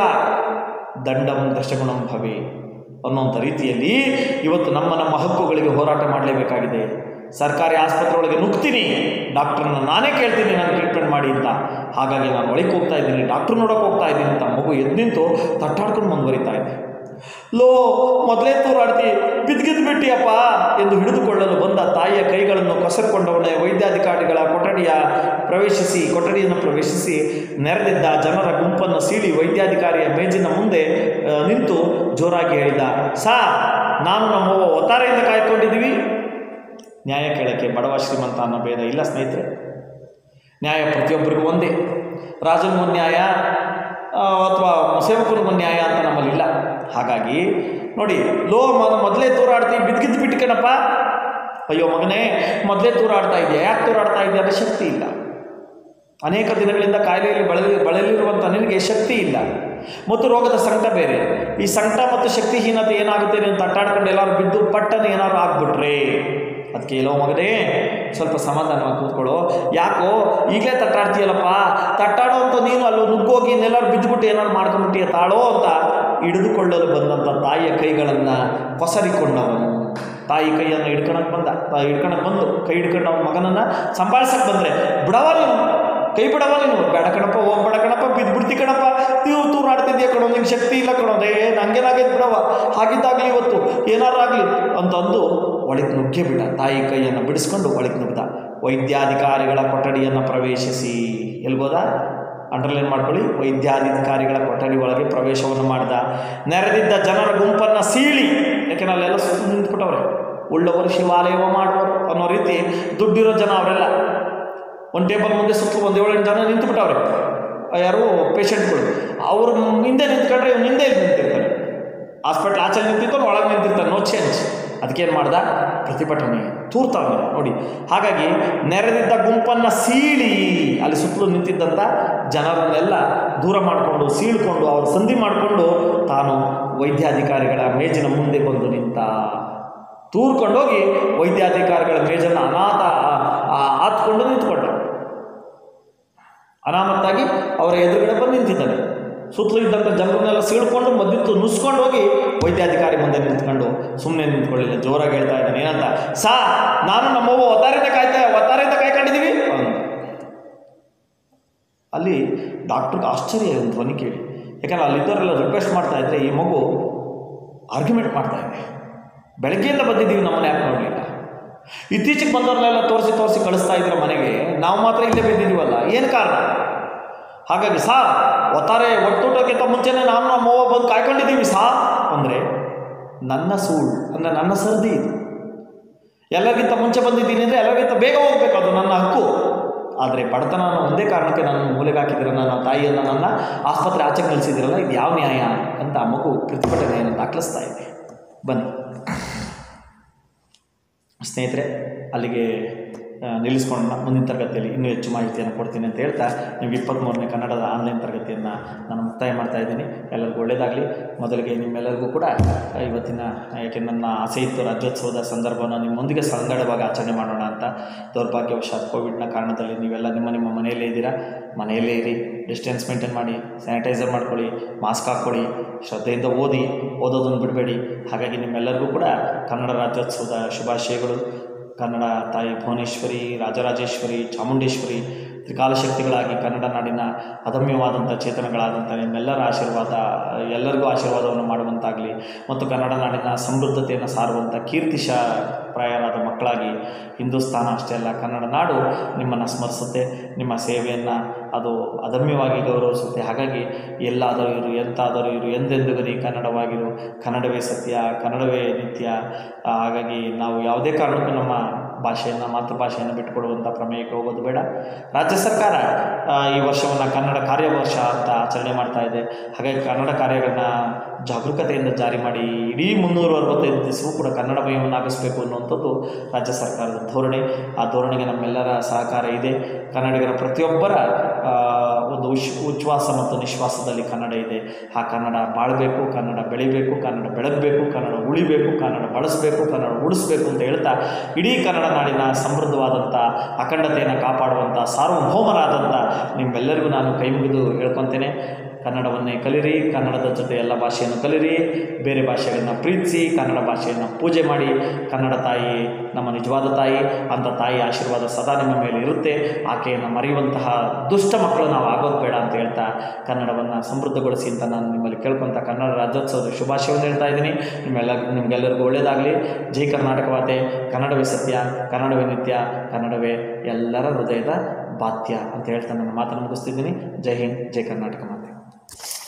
ದಂಡಂ ದಶಗುಣಂ ಭವೆ ಅನ್ನೋಂಥ ರೀತಿಯಲ್ಲಿ ಇವತ್ತು ನಮ್ಮ ನಮ್ಮ ಹಕ್ಕುಗಳಿಗೆ ಹೋರಾಟ ಮಾಡಲೇಬೇಕಾಗಿದೆ ಸರ್ಕಾರಿ ಆಸ್ಪತ್ರೆ ಒಳಗೆ ನುಗ್ತೀನಿ ಡಾಕ್ಟ್ರನ್ನ ನಾನೇ ಕೇಳ್ತೀನಿ ನಾನು ಟ್ರೀಟ್ಮೆಂಟ್ ಮಾಡಿ ಅಂತ ಹಾಗಾಗಿ ನಾನು ಒಳಗೆ ಹೋಗ್ತಾ ಇದ್ದೀನಿ ಡಾಕ್ಟ್ರ್ ನೋಡೋಕೆ ಹೋಗ್ತಾ ಇದ್ದೀನಿ ಅಂತ ಮಗು ಎದ್ದು ನಿಂತು ತಟ್ಟಾಡ್ಕೊಂಡು ಮುಂದುವರಿತಾ ಇದೆ ಲೋ ಮೊದಲೇ ತೂರಾಡ್ತಿ ಬಿದ್ಗಿದ್ದು ಬಿಟ್ಟಿಯಪ್ಪ ಎಂದು ಹಿಡಿದುಕೊಳ್ಳಲು ಬಂದ ತಾಯಿಯ ಕೈಗಳನ್ನು ಕೊಸರ್ಕೊಂಡವಳೆ ವೈದ್ಯಾಧಿಕಾರಿಗಳ ಕೊಠಡಿಯ ಪ್ರವೇಶಿಸಿ ಕೊಠಡಿಯನ್ನು ಪ್ರವೇಶಿಸಿ ನೆರೆದಿದ್ದ ಜನರ ಗುಂಪನ್ನು ಸೀಳಿ ವೈದ್ಯಾಧಿಕಾರಿಯ ಮೇಜಿನ ಮುಂದೆ ಆ, ನಿಂತು ಜೋರಾಗಿ ಹೇಳಿದ ಸಾ ನಾನು ನಮ್ಮವ್ವ ಒತ್ತಾರೆಯಿಂದ ಕಾಯ್ಕೊಂಡಿದ್ದೀವಿ ನ್ಯಾಯ ಕೇಳಕ್ಕೆ ಬಡವ ಶ್ರೀಮಂತ ಅನ್ನೋ ಭೇದ ಇಲ್ಲ ಸ್ನೇಹಿತರೆ ನ್ಯಾಯ ಪ್ರತಿಯೊಬ್ಬರಿಗೂ ಒಂದೇ ರಾಜನಿಗೂ ನ್ಯಾಯ ಅಥವಾ ಸೇವಕನಿಗೂ ನ್ಯಾಯ ಅಂತ ನಮ್ಮಲ್ಲಿ ಇಲ್ಲ ಹಾಗಾಗಿ ನೋಡಿ ಲೋ ಮಗ ಮೊದಲೇ ತೂರಾಡ್ತೀವಿ ಬಿದ್ಗಿದ್ದು ಬಿಟ್ಕಣಪ್ಪ ಅಯ್ಯೋ ಮಗನೇ ಮೊದಲೇ ತೂರಾಡ್ತಾ ಇದೆಯಾ ಯಾಕೆ ತೂರಾಡ್ತಾ ಇದೆಯಾ ಅನ್ನೋ ಶಕ್ತಿ ಇಲ್ಲ ಅನೇಕ ದಿನಗಳಿಂದ ಕಾಯಿಲೆಯಲ್ಲಿ ಬಳಲಿ ಬಳಲಿರುವಂಥ ನಿನಗೆ ಶಕ್ತಿ ಇಲ್ಲ ಮತ್ತು ರೋಗದ ಸಂಕಟ ಬೇರೆ ಈ ಸಂಕಟ ಮತ್ತು ಶಕ್ತಿಹೀನತೆ ಏನಾಗುತ್ತೆ ನೀವು ತಟ್ಟಾಡ್ಕೊಂಡು ಎಲ್ಲರೂ ಬಿದ್ದು ಪಟ್ಟನೆ ಏನಾದ್ರು ಆಗ್ಬಿಟ್ರೆ ಅದಕ್ಕೆ ಎಲ್ಲೋ ಮಗನೇ ಸ್ವಲ್ಪ ಸಮಾಧಾನವಾಗಿ ಕೂತ್ಕೊಳ್ಳೋ ಯಾಕೋ ಈಗಲೇ ತಟ್ಟಾಡ್ತೀಯಲ್ಲಪ್ಪ ತಟ್ಟಾಡೋ ಅಂತ ನೀನು ಅಲ್ಲಿ ನುಗ್ಗೋಗಿ ಇನ್ನೆಲ್ಲರೂ ಬಿದ್ದುಬಿಟ್ಟು ಏನಾದ್ರು ಮಾಡ್ಕೊಂಬಿಟ್ಟಿಯ ತಾಳೋ ಅಂತ ಹಿಡಿದುಕೊಳ್ಳಲು ಬಂದಂಥ ತಾಯಿಯ ಕೈಗಳನ್ನು ಕೊಸರಿಕೊಂಡವನು ತಾಯಿ ಕೈಯನ್ನು ಹಿಡ್ಕೊಳಕ್ಕೆ ಬಂದ ತಾಯಿ ಹಿಡ್ಕೊಳಕ್ಕೆ ಬಂದು ಕೈ ಹಿಡ್ಕೊಂಡು ಅವನ ಮಗನನ್ನು ಸಂಭಾಳಿಸಕ್ಕೆ ಬಂದರೆ ಬಿಡವ ನೀನು ಕೈ ಬಿಡವ ನೀನು ಬೇಡ ಕಣಪ್ಪ ಹೋಗ್ಬೇಡ ಕಣಪ್ಪ ಬಿದ್ದುಬಿಡ್ತಿ ಕಣಪ್ಪ ನೀವು ತೂರಾಡ್ತಿದ್ಯಾ ಕಣೋ ನಿಂಗೆ ಶಕ್ತಿ ಇಲ್ಲ ಕಣೋ ಏ ನಂಗೇನಾಗೈತೆ ಬಿಡವ ಹಾಗಿದ್ದಾಗಲಿ ಇವತ್ತು ಏನಾರು ಆಗಲಿ ಅಂತಂದು ಒಳಗೆ ನುಗ್ಗೇ ಬಿಟ್ಟ ತಾಯಿ ಕೈಯನ್ನು ಬಿಡಿಸ್ಕೊಂಡು ಒಳಗೆ ನುಗ್ದ ವೈದ್ಯಾಧಿಕಾರಿಗಳ ಕೊಠಡಿಯನ್ನು ಪ್ರವೇಶಿಸಿ ಎಲ್ಬೋದ ಅಂಡರ್ಲೈನ್ ಮಾಡ್ಕೊಳ್ಳಿ ವೈದ್ಯಾಧಿಕಾರಿಗಳ ಕೊಠಡಿ ಒಳಗೆ ಪ್ರವೇಶವನ್ನು ಮಾಡಿದ ನೆರೆದಿದ್ದ ಜನರ ಗುಂಪನ್ನು ಸೀಳಿ ಯಾಕೆಂದ್ರೆ ಅಲ್ಲೆಲ್ಲ ಸುತ್ತ ನಿಂತ್ಬಿಟ್ಟವ್ರೆ ಉಳ್ಳವರು ಶಿವಾಲಯವ ಮಾಡುವರು ಅನ್ನೋ ರೀತಿ ದುಡ್ಡಿರೋ ಜನ ಅವರೆಲ್ಲ ಒಂದು ಟೇಬಲ್ ಮುಂದೆ ಸುತ್ತಲೂ ಒಂದು ಏಳೆಂಟು ಜನ ನಿಂತುಬಿಟ್ಟವ್ರೆ ಯಾರು ಪೇಷಂಟ್ಗಳು ಅವ್ರು ಹಿಂದೆ ನಿಂತ್ಕೊಂಡ್ರೆ ಇವ್ನು ಹಿಂದೆ ಇಲ್ಲಿ ನಿಂತಿರ್ತಾನೆ ಹಾಸ್ಪಿಟ್ಲ್ ಆಚೆ ನಿಂತಿರ್ತಾನೆ ಒಳಗೆ ನಿಂತಿರ್ತಾನೆ ನೋ ಚೇಂಜ್ ಅದಕ್ಕೇನು ಮಾಡ್ದ ಪ್ರತಿಭಟನೆ ತೂರ್ತಾವನೆ ನೋಡಿ ಹಾಗಾಗಿ ನೆರೆದಿದ್ದ ಗುಂಪನ್ನು ಸೀಳಿ ಅಲ್ಲಿ ಸುತ್ತಲೂ ನಿಂತಿದ್ದಂಥ ಜನರನ್ನೆಲ್ಲ ದೂರ ಮಾಡಿಕೊಂಡು ಸೀಳ್ಕೊಂಡು ಅವರು ಸಂಧಿ ಮಾಡಿಕೊಂಡು ತಾನು ವೈದ್ಯಾಧಿಕಾರಿಗಳ ಮೇಜಿನ ಮುಂದೆ ಬಂದು ನಿಂತ ತೂರ್ಕೊಂಡೋಗಿ ವೈದ್ಯಾಧಿಕಾರಿಗಳ ಮೇಜನ್ನು ಅನಾಥ ಆತ್ಕೊಂಡು ನಿಂತ್ಕೊಂಡ ಅನಾಮತ್ತಾಗಿ ಅವರ ಎದುರುಗಡೆ ಬಂದು ನಿಂತಿದ್ದಾನೆ ಸುತ್ತಲೂ ಇದ್ದಂಥ ಜನರನ್ನೆಲ್ಲ ಸೀಳ್ಕೊಂಡು ಮದ್ದಿತ್ತು ನುಸ್ಕೊಂಡು ಹೋಗಿ ವೈದ್ಯಾಧಿಕಾರಿ ಮುಂದೆ ನಿಂತ್ಕೊಂಡು ಸುಮ್ಮನೆ ನಿಂತ್ಕೊಳ್ಳಿಲ್ಲ ಜೋರಾಗಿ ಹೇಳ್ತಾ ಇದ್ದಾನೆ ಏನಂತ ಸಾ ನಾನು ನಮ್ಮವ್ವ ಒತ್ತಾರೆಯಿಂದ ಕಾಯ್ತಾ ಒತ್ತಾರೆಯಿಂದ ಕಾಯ್ಕೊಂಡಿದ್ದೀವಿ ಅಂದ ಅಲ್ಲಿ ಡಾಕ್ಟ್ರಿಗೆ ಆಶ್ಚರ್ಯ ಒಂದು ಧ್ವನಿ ಕೇಳಿ ಯಾಕಂದ್ರೆ ಅಲ್ಲಿದ್ದವರೆಲ್ಲ ರಿಕ್ವೆಸ್ಟ್ ಮಾಡ್ತಾ ಇದ್ರೆ ಈ ಮಗು ಆರ್ಗ್ಯುಮೆಂಟ್ ಮಾಡ್ತಾ ಇದೆ ಬೆಳಗ್ಗೆಯಿಂದ ಬಂದಿದ್ದೀವಿ ನಮ್ಮನೆ ಯಾಕೆ ನೋಡಲಿಲ್ಲ ಇತ್ತೀಚೆಗೆ ಬಂದವ್ರನ್ನೆಲ್ಲ ತೋರಿಸಿ ತೋರಿಸಿ ಕಳಿಸ್ತಾ ಇದ್ರೆ ಮನೆಗೆ ನಾವು ಮಾತ್ರ ಇಲ್ಲೇ ಬಿದ್ದಿದ್ದೀವಲ್ಲ ಏನು ಕಾರಣ ಹಾಗಾಗಿ ಸಾ ಒತ್ತಾರೆ ಒಟ್ಟೂಟಕ್ಕಿಂತ ಮುಂಚೆನೇ ನಾನು ನಮ್ಮ ಅವ್ವ ಬಂದು ಕಾಯ್ಕೊಂಡಿದ್ದೀವಿ ಸಾ ಅಂದರೆ ನನ್ನ ಸೂಳು ಅಂದರೆ ನನ್ನ ಸರದಿ ಇದು ಎಲ್ಲರಿಗಿಂತ ಮುಂಚೆ ಬಂದಿದ್ದೀನಿ ಅಂದರೆ ಎಲ್ಲರಿಗಿಂತ ಬೇಗ ಹೋಗ್ಬೇಕು ಅದು ನನ್ನ ಹಕ್ಕು ಆದರೆ ಬಡತನ ಅನ್ನೋ ಒಂದೇ ಕಾರಣಕ್ಕೆ ನನ್ನ ಮೂಲೆಗೆ ಹಾಕಿದ್ರೆ ನನ್ನ ತಾಯಿಯನ್ನು ನನ್ನ ಆಸ್ಪತ್ರೆ ಆಚೆ ಕಳಿಸಿದಿರಲ್ಲ ಇದು ಯಾವ ನ್ಯಾಯ ಅಂತ ಆ ಮಗು ಪ್ರತಿಭಟನೆಯನ್ನು ದಾಖಲಿಸ್ತಾ ಇದೆ ಬನ್ನಿ ಸ್ನೇಹಿತರೆ ಅಲ್ಲಿಗೆ ಆ, ನಿಲ್ಲಿಸ್ಕೊಳ್ಳೋಣ ಮುಂದಿನ ತರಗತಿಯಲ್ಲಿ ಇನ್ನೂ ಹೆಚ್ಚು ಮಾಹಿತಿಯನ್ನು ಕೊಡ್ತೀನಿ ಅಂತ ಹೇಳ್ತಾ ನಿಮಗೆ ಇಪ್ಪತ್ತ್ಮೂರನೇ ಕನ್ನಡದ ಆನ್ಲೈನ್ ತರಗತಿಯನ್ನು ನಾನು ಮುಕ್ತಾಯ ಮಾಡ್ತಾ ಇದ್ದೀನಿ ಎಲ್ಲರಿಗೂ ಒಳ್ಳೆಯದಾಗಲಿ ಮೊದಲಿಗೆ ನಿಮ್ಮೆಲ್ಲರಿಗೂ ಕೂಡ ಆ, ಇವತ್ತಿನ ಯಾಕೆ ನನ್ನ ಆಸೆ ಇತ್ತು ರಾಜ್ಯೋತ್ಸವದ ಸಂದರ್ಭವನ್ನು ನಿಮ್ಮೊಂದಿಗೆ ಸಂಗಡವಾಗಿ ಆಚರಣೆ ಮಾಡೋಣ ಅಂತ ದೌರ್ಭಾಗ್ಯವಶಾತ್ ಕೋವಿಡ್ನ ಕಾರಣದಲ್ಲಿ ನೀವೆಲ್ಲ ನಿಮ್ಮ ನಿಮ್ಮ ಮನೆಯಲ್ಲೇ ಇದ್ದೀರಾ ಮನೆಯಲ್ಲೇ ಇರಿ ಡಿಸ್ಟೆನ್ಸ್ ಮೇಂಟೈನ್ ಮಾಡಿ ಸ್ಯಾನಿಟೈಸರ್ ಮಾಡ್ಕೊಳ್ಳಿ ಮಾಸ್ಕ್ ಹಾಕ್ಕೊಳ್ಳಿ ಶ್ರದ್ಧೆಯಿಂದ ಓದಿ ಓದೋದನ್ನು ಬಿಡಬೇಡಿ ಹಾಗಾಗಿ ನಿಮ್ಮೆಲ್ಲರಿಗೂ ಕೂಡ ಕನ್ನಡ ರಾಜ್ಯೋತ್ಸವದ ಶುಭಾಶಯಗಳು ಕನ್ನಡ ತಾಯಿ ಭುವನೇಶ್ವರಿ ರಾಜರಾಜೇಶ್ವರಿ ಚಾಮುಂಡೇಶ್ವರಿ ತ್ರಿಕಾಲಶಕ್ತಿಗಳಾಗಿ ಕನ್ನಡ ನಾಡಿನ ಅದಮ್ಯವಾದಂಥ ಚೇತನಗಳಾದಂಥ ನಿಮ್ಮೆಲ್ಲರ ಆಶೀರ್ವಾದ ಎಲ್ಲರಿಗೂ ಆಶೀರ್ವಾದವನ್ನು ಮಾಡುವಂತಾಗಲಿ ಮತ್ತು ಕನ್ನಡ ನಾಡಿನ ಸಮೃದ್ಧತೆಯನ್ನು ಸಾರುವಂಥ ಕೀರ್ತಿಶ ಪ್ರಾಯರಾದ ಮಕ್ಕಳಾಗಿ ಹಿಂದೂಸ್ತಾನ ಅಷ್ಟೇ ಅಲ್ಲ ಕನ್ನಡ ನಾಡು ನಿಮ್ಮನ್ನು ಸ್ಮರಿಸುತ್ತೆ ನಿಮ್ಮ ಸೇವೆಯನ್ನು ಅದು ಅದಮ್ಯವಾಗಿ ಗೌರವಿಸುತ್ತೆ ಹಾಗಾಗಿ ಎಲ್ಲಾದರೂ ಇರು ಎಂತಾದರೂ ಇರು ಎಂದೆಂದಿಗರಿ ಕನ್ನಡವಾಗಿರು ಕನ್ನಡವೇ ಸತ್ಯ ಕನ್ನಡವೇ ನಿತ್ಯ ಆ, ಹಾಗಾಗಿ ನಾವು ಯಾವುದೇ ಕಾರಣಕ್ಕೂ ನಮ್ಮ ಭಾಷೆಯನ್ನು ಮಾತೃಭಾಷೆಯನ್ನು ಬಿಟ್ಟುಕೊಡುವಂಥ ಪ್ರಮೇಯಕ್ಕೆ ಹೋಗೋದು ಬೇಡ ರಾಜ್ಯ ಸರ್ಕಾರ ಆ, ಈ ವರ್ಷವನ್ನು ಕನ್ನಡ ಕಾರ್ಯವರ್ಷ ಅಂತ ಆಚರಣೆ ಮಾಡ್ತಾ ಇದೆ ಹಾಗಾಗಿ ಕನ್ನಡ ಕಾರ್ಯಗಳನ್ನ ಜಾಗರೂಕತೆಯಿಂದ ಜಾರಿ ಮಾಡಿ ಇಡೀ ಮುನ್ನೂರ ಅರವತ್ತೈದು ದಿವಸವೂ ಕೂಡ ಕನ್ನಡಮಯವನ್ನಾಗಿಸಬೇಕು ಅನ್ನುವಂಥದ್ದು ರಾಜ್ಯ ಸರ್ಕಾರದ ಧೋರಣೆ ಆ ಧೋರಣೆಗೆ ನಮ್ಮೆಲ್ಲರ ಸಹಕಾರ ಇದೆ ಕನ್ನಡಿಗರ ಪ್ರತಿಯೊಬ್ಬರ ಆ, ಒಂದು ಉಶ್ ಉಚ್ಛ್ವಾಸ ಮತ್ತು ನಿಶ್ವಾಸದಲ್ಲಿ ಕನ್ನಡ ಇದೆ ಆ ಕನ್ನಡ ಬಾಳಬೇಕು ಕನ್ನಡ ಬೆಳಿಬೇಕು ಕನ್ನಡ ಬೆಳಗಬೇಕು ಕನ್ನಡ ಉಳಿಬೇಕು ಕನ್ನಡ ಬಳಸಬೇಕು ಕನ್ನಡ ಉಳಿಸ್ಬೇಕು ಅಂತ ಹೇಳ್ತಾ ಇಡೀ ಕನ್ನಡ ನಾಡಿನ ಸಮೃದ್ಧವಾದಂಥ ಅಖಂಡತೆಯನ್ನು ಕಾಪಾಡುವಂಥ ಸಾರ್ವಭೌಮರಾದಂಥ ನಿಮ್ಮೆಲ್ಲರಿಗೂ ನಾನು ಕೈ ಮುಗಿದು ಹೇಳ್ಕೊತೇನೆ ಕನ್ನಡವನ್ನೇ ಕಲಿರಿ ಕನ್ನಡದ ಜೊತೆ ಎಲ್ಲ ಭಾಷೆಯನ್ನು ಕಲಿರಿ ಬೇರೆ ಭಾಷೆಗಳನ್ನ ಪ್ರೀತಿಸಿ ಕನ್ನಡ ಭಾಷೆಯನ್ನು ಪೂಜೆ ಮಾಡಿ ಕನ್ನಡ ತಾಯಿ ನಮ್ಮ ನಿಜವಾದ ತಾಯಿ ಅಂಥ ತಾಯಿ ಆಶೀರ್ವಾದ ಸದಾ ನಿಮ್ಮ ಮೇಲೆ ಇರುತ್ತೆ ಆಕೆಯನ್ನು ಮರೆಯುವಂತಹ ದುಷ್ಟ ಮಕ್ಕಳು ನಾವು ಆಗೋದು ಬೇಡ ಅಂತ ಹೇಳ್ತಾ ಕನ್ನಡವನ್ನು ಸಮೃದ್ಧಗೊಳಿಸಿ ಅಂತ ನಾನು ನಿಮ್ಮಲ್ಲಿ ಕೇಳ್ಕೊತ ಕನ್ನಡ ರಾಜ್ಯೋತ್ಸವದ ಶುಭಾಶಯವನ್ನು ಹೇಳ್ತಾ ಇದ್ದೀನಿ ನಿಮ್ಮೆಲ್ಲ ನಿಮಗೆಲ್ಲರಿಗೂ ಒಳ್ಳೆಯದಾಗಲಿ ಜೈ ಕರ್ನಾಟಕ ಮಾತೆ ಕನ್ನಡವೇ ಸತ್ಯ ಕನ್ನಡವೇ ನಿತ್ಯ ಕನ್ನಡವೇ ಎಲ್ಲರ ಹೃದಯದ ಬಾತ್ಯ ಅಂತ ಹೇಳ್ತಾ ನನ್ನ ಮಾತನ್ನು ಮುಗಿಸ್ತಿದ್ದೀನಿ ಜೈ ಹಿಂದ್ ಜೈ ಕರ್ನಾಟಕ ಮಾತೆ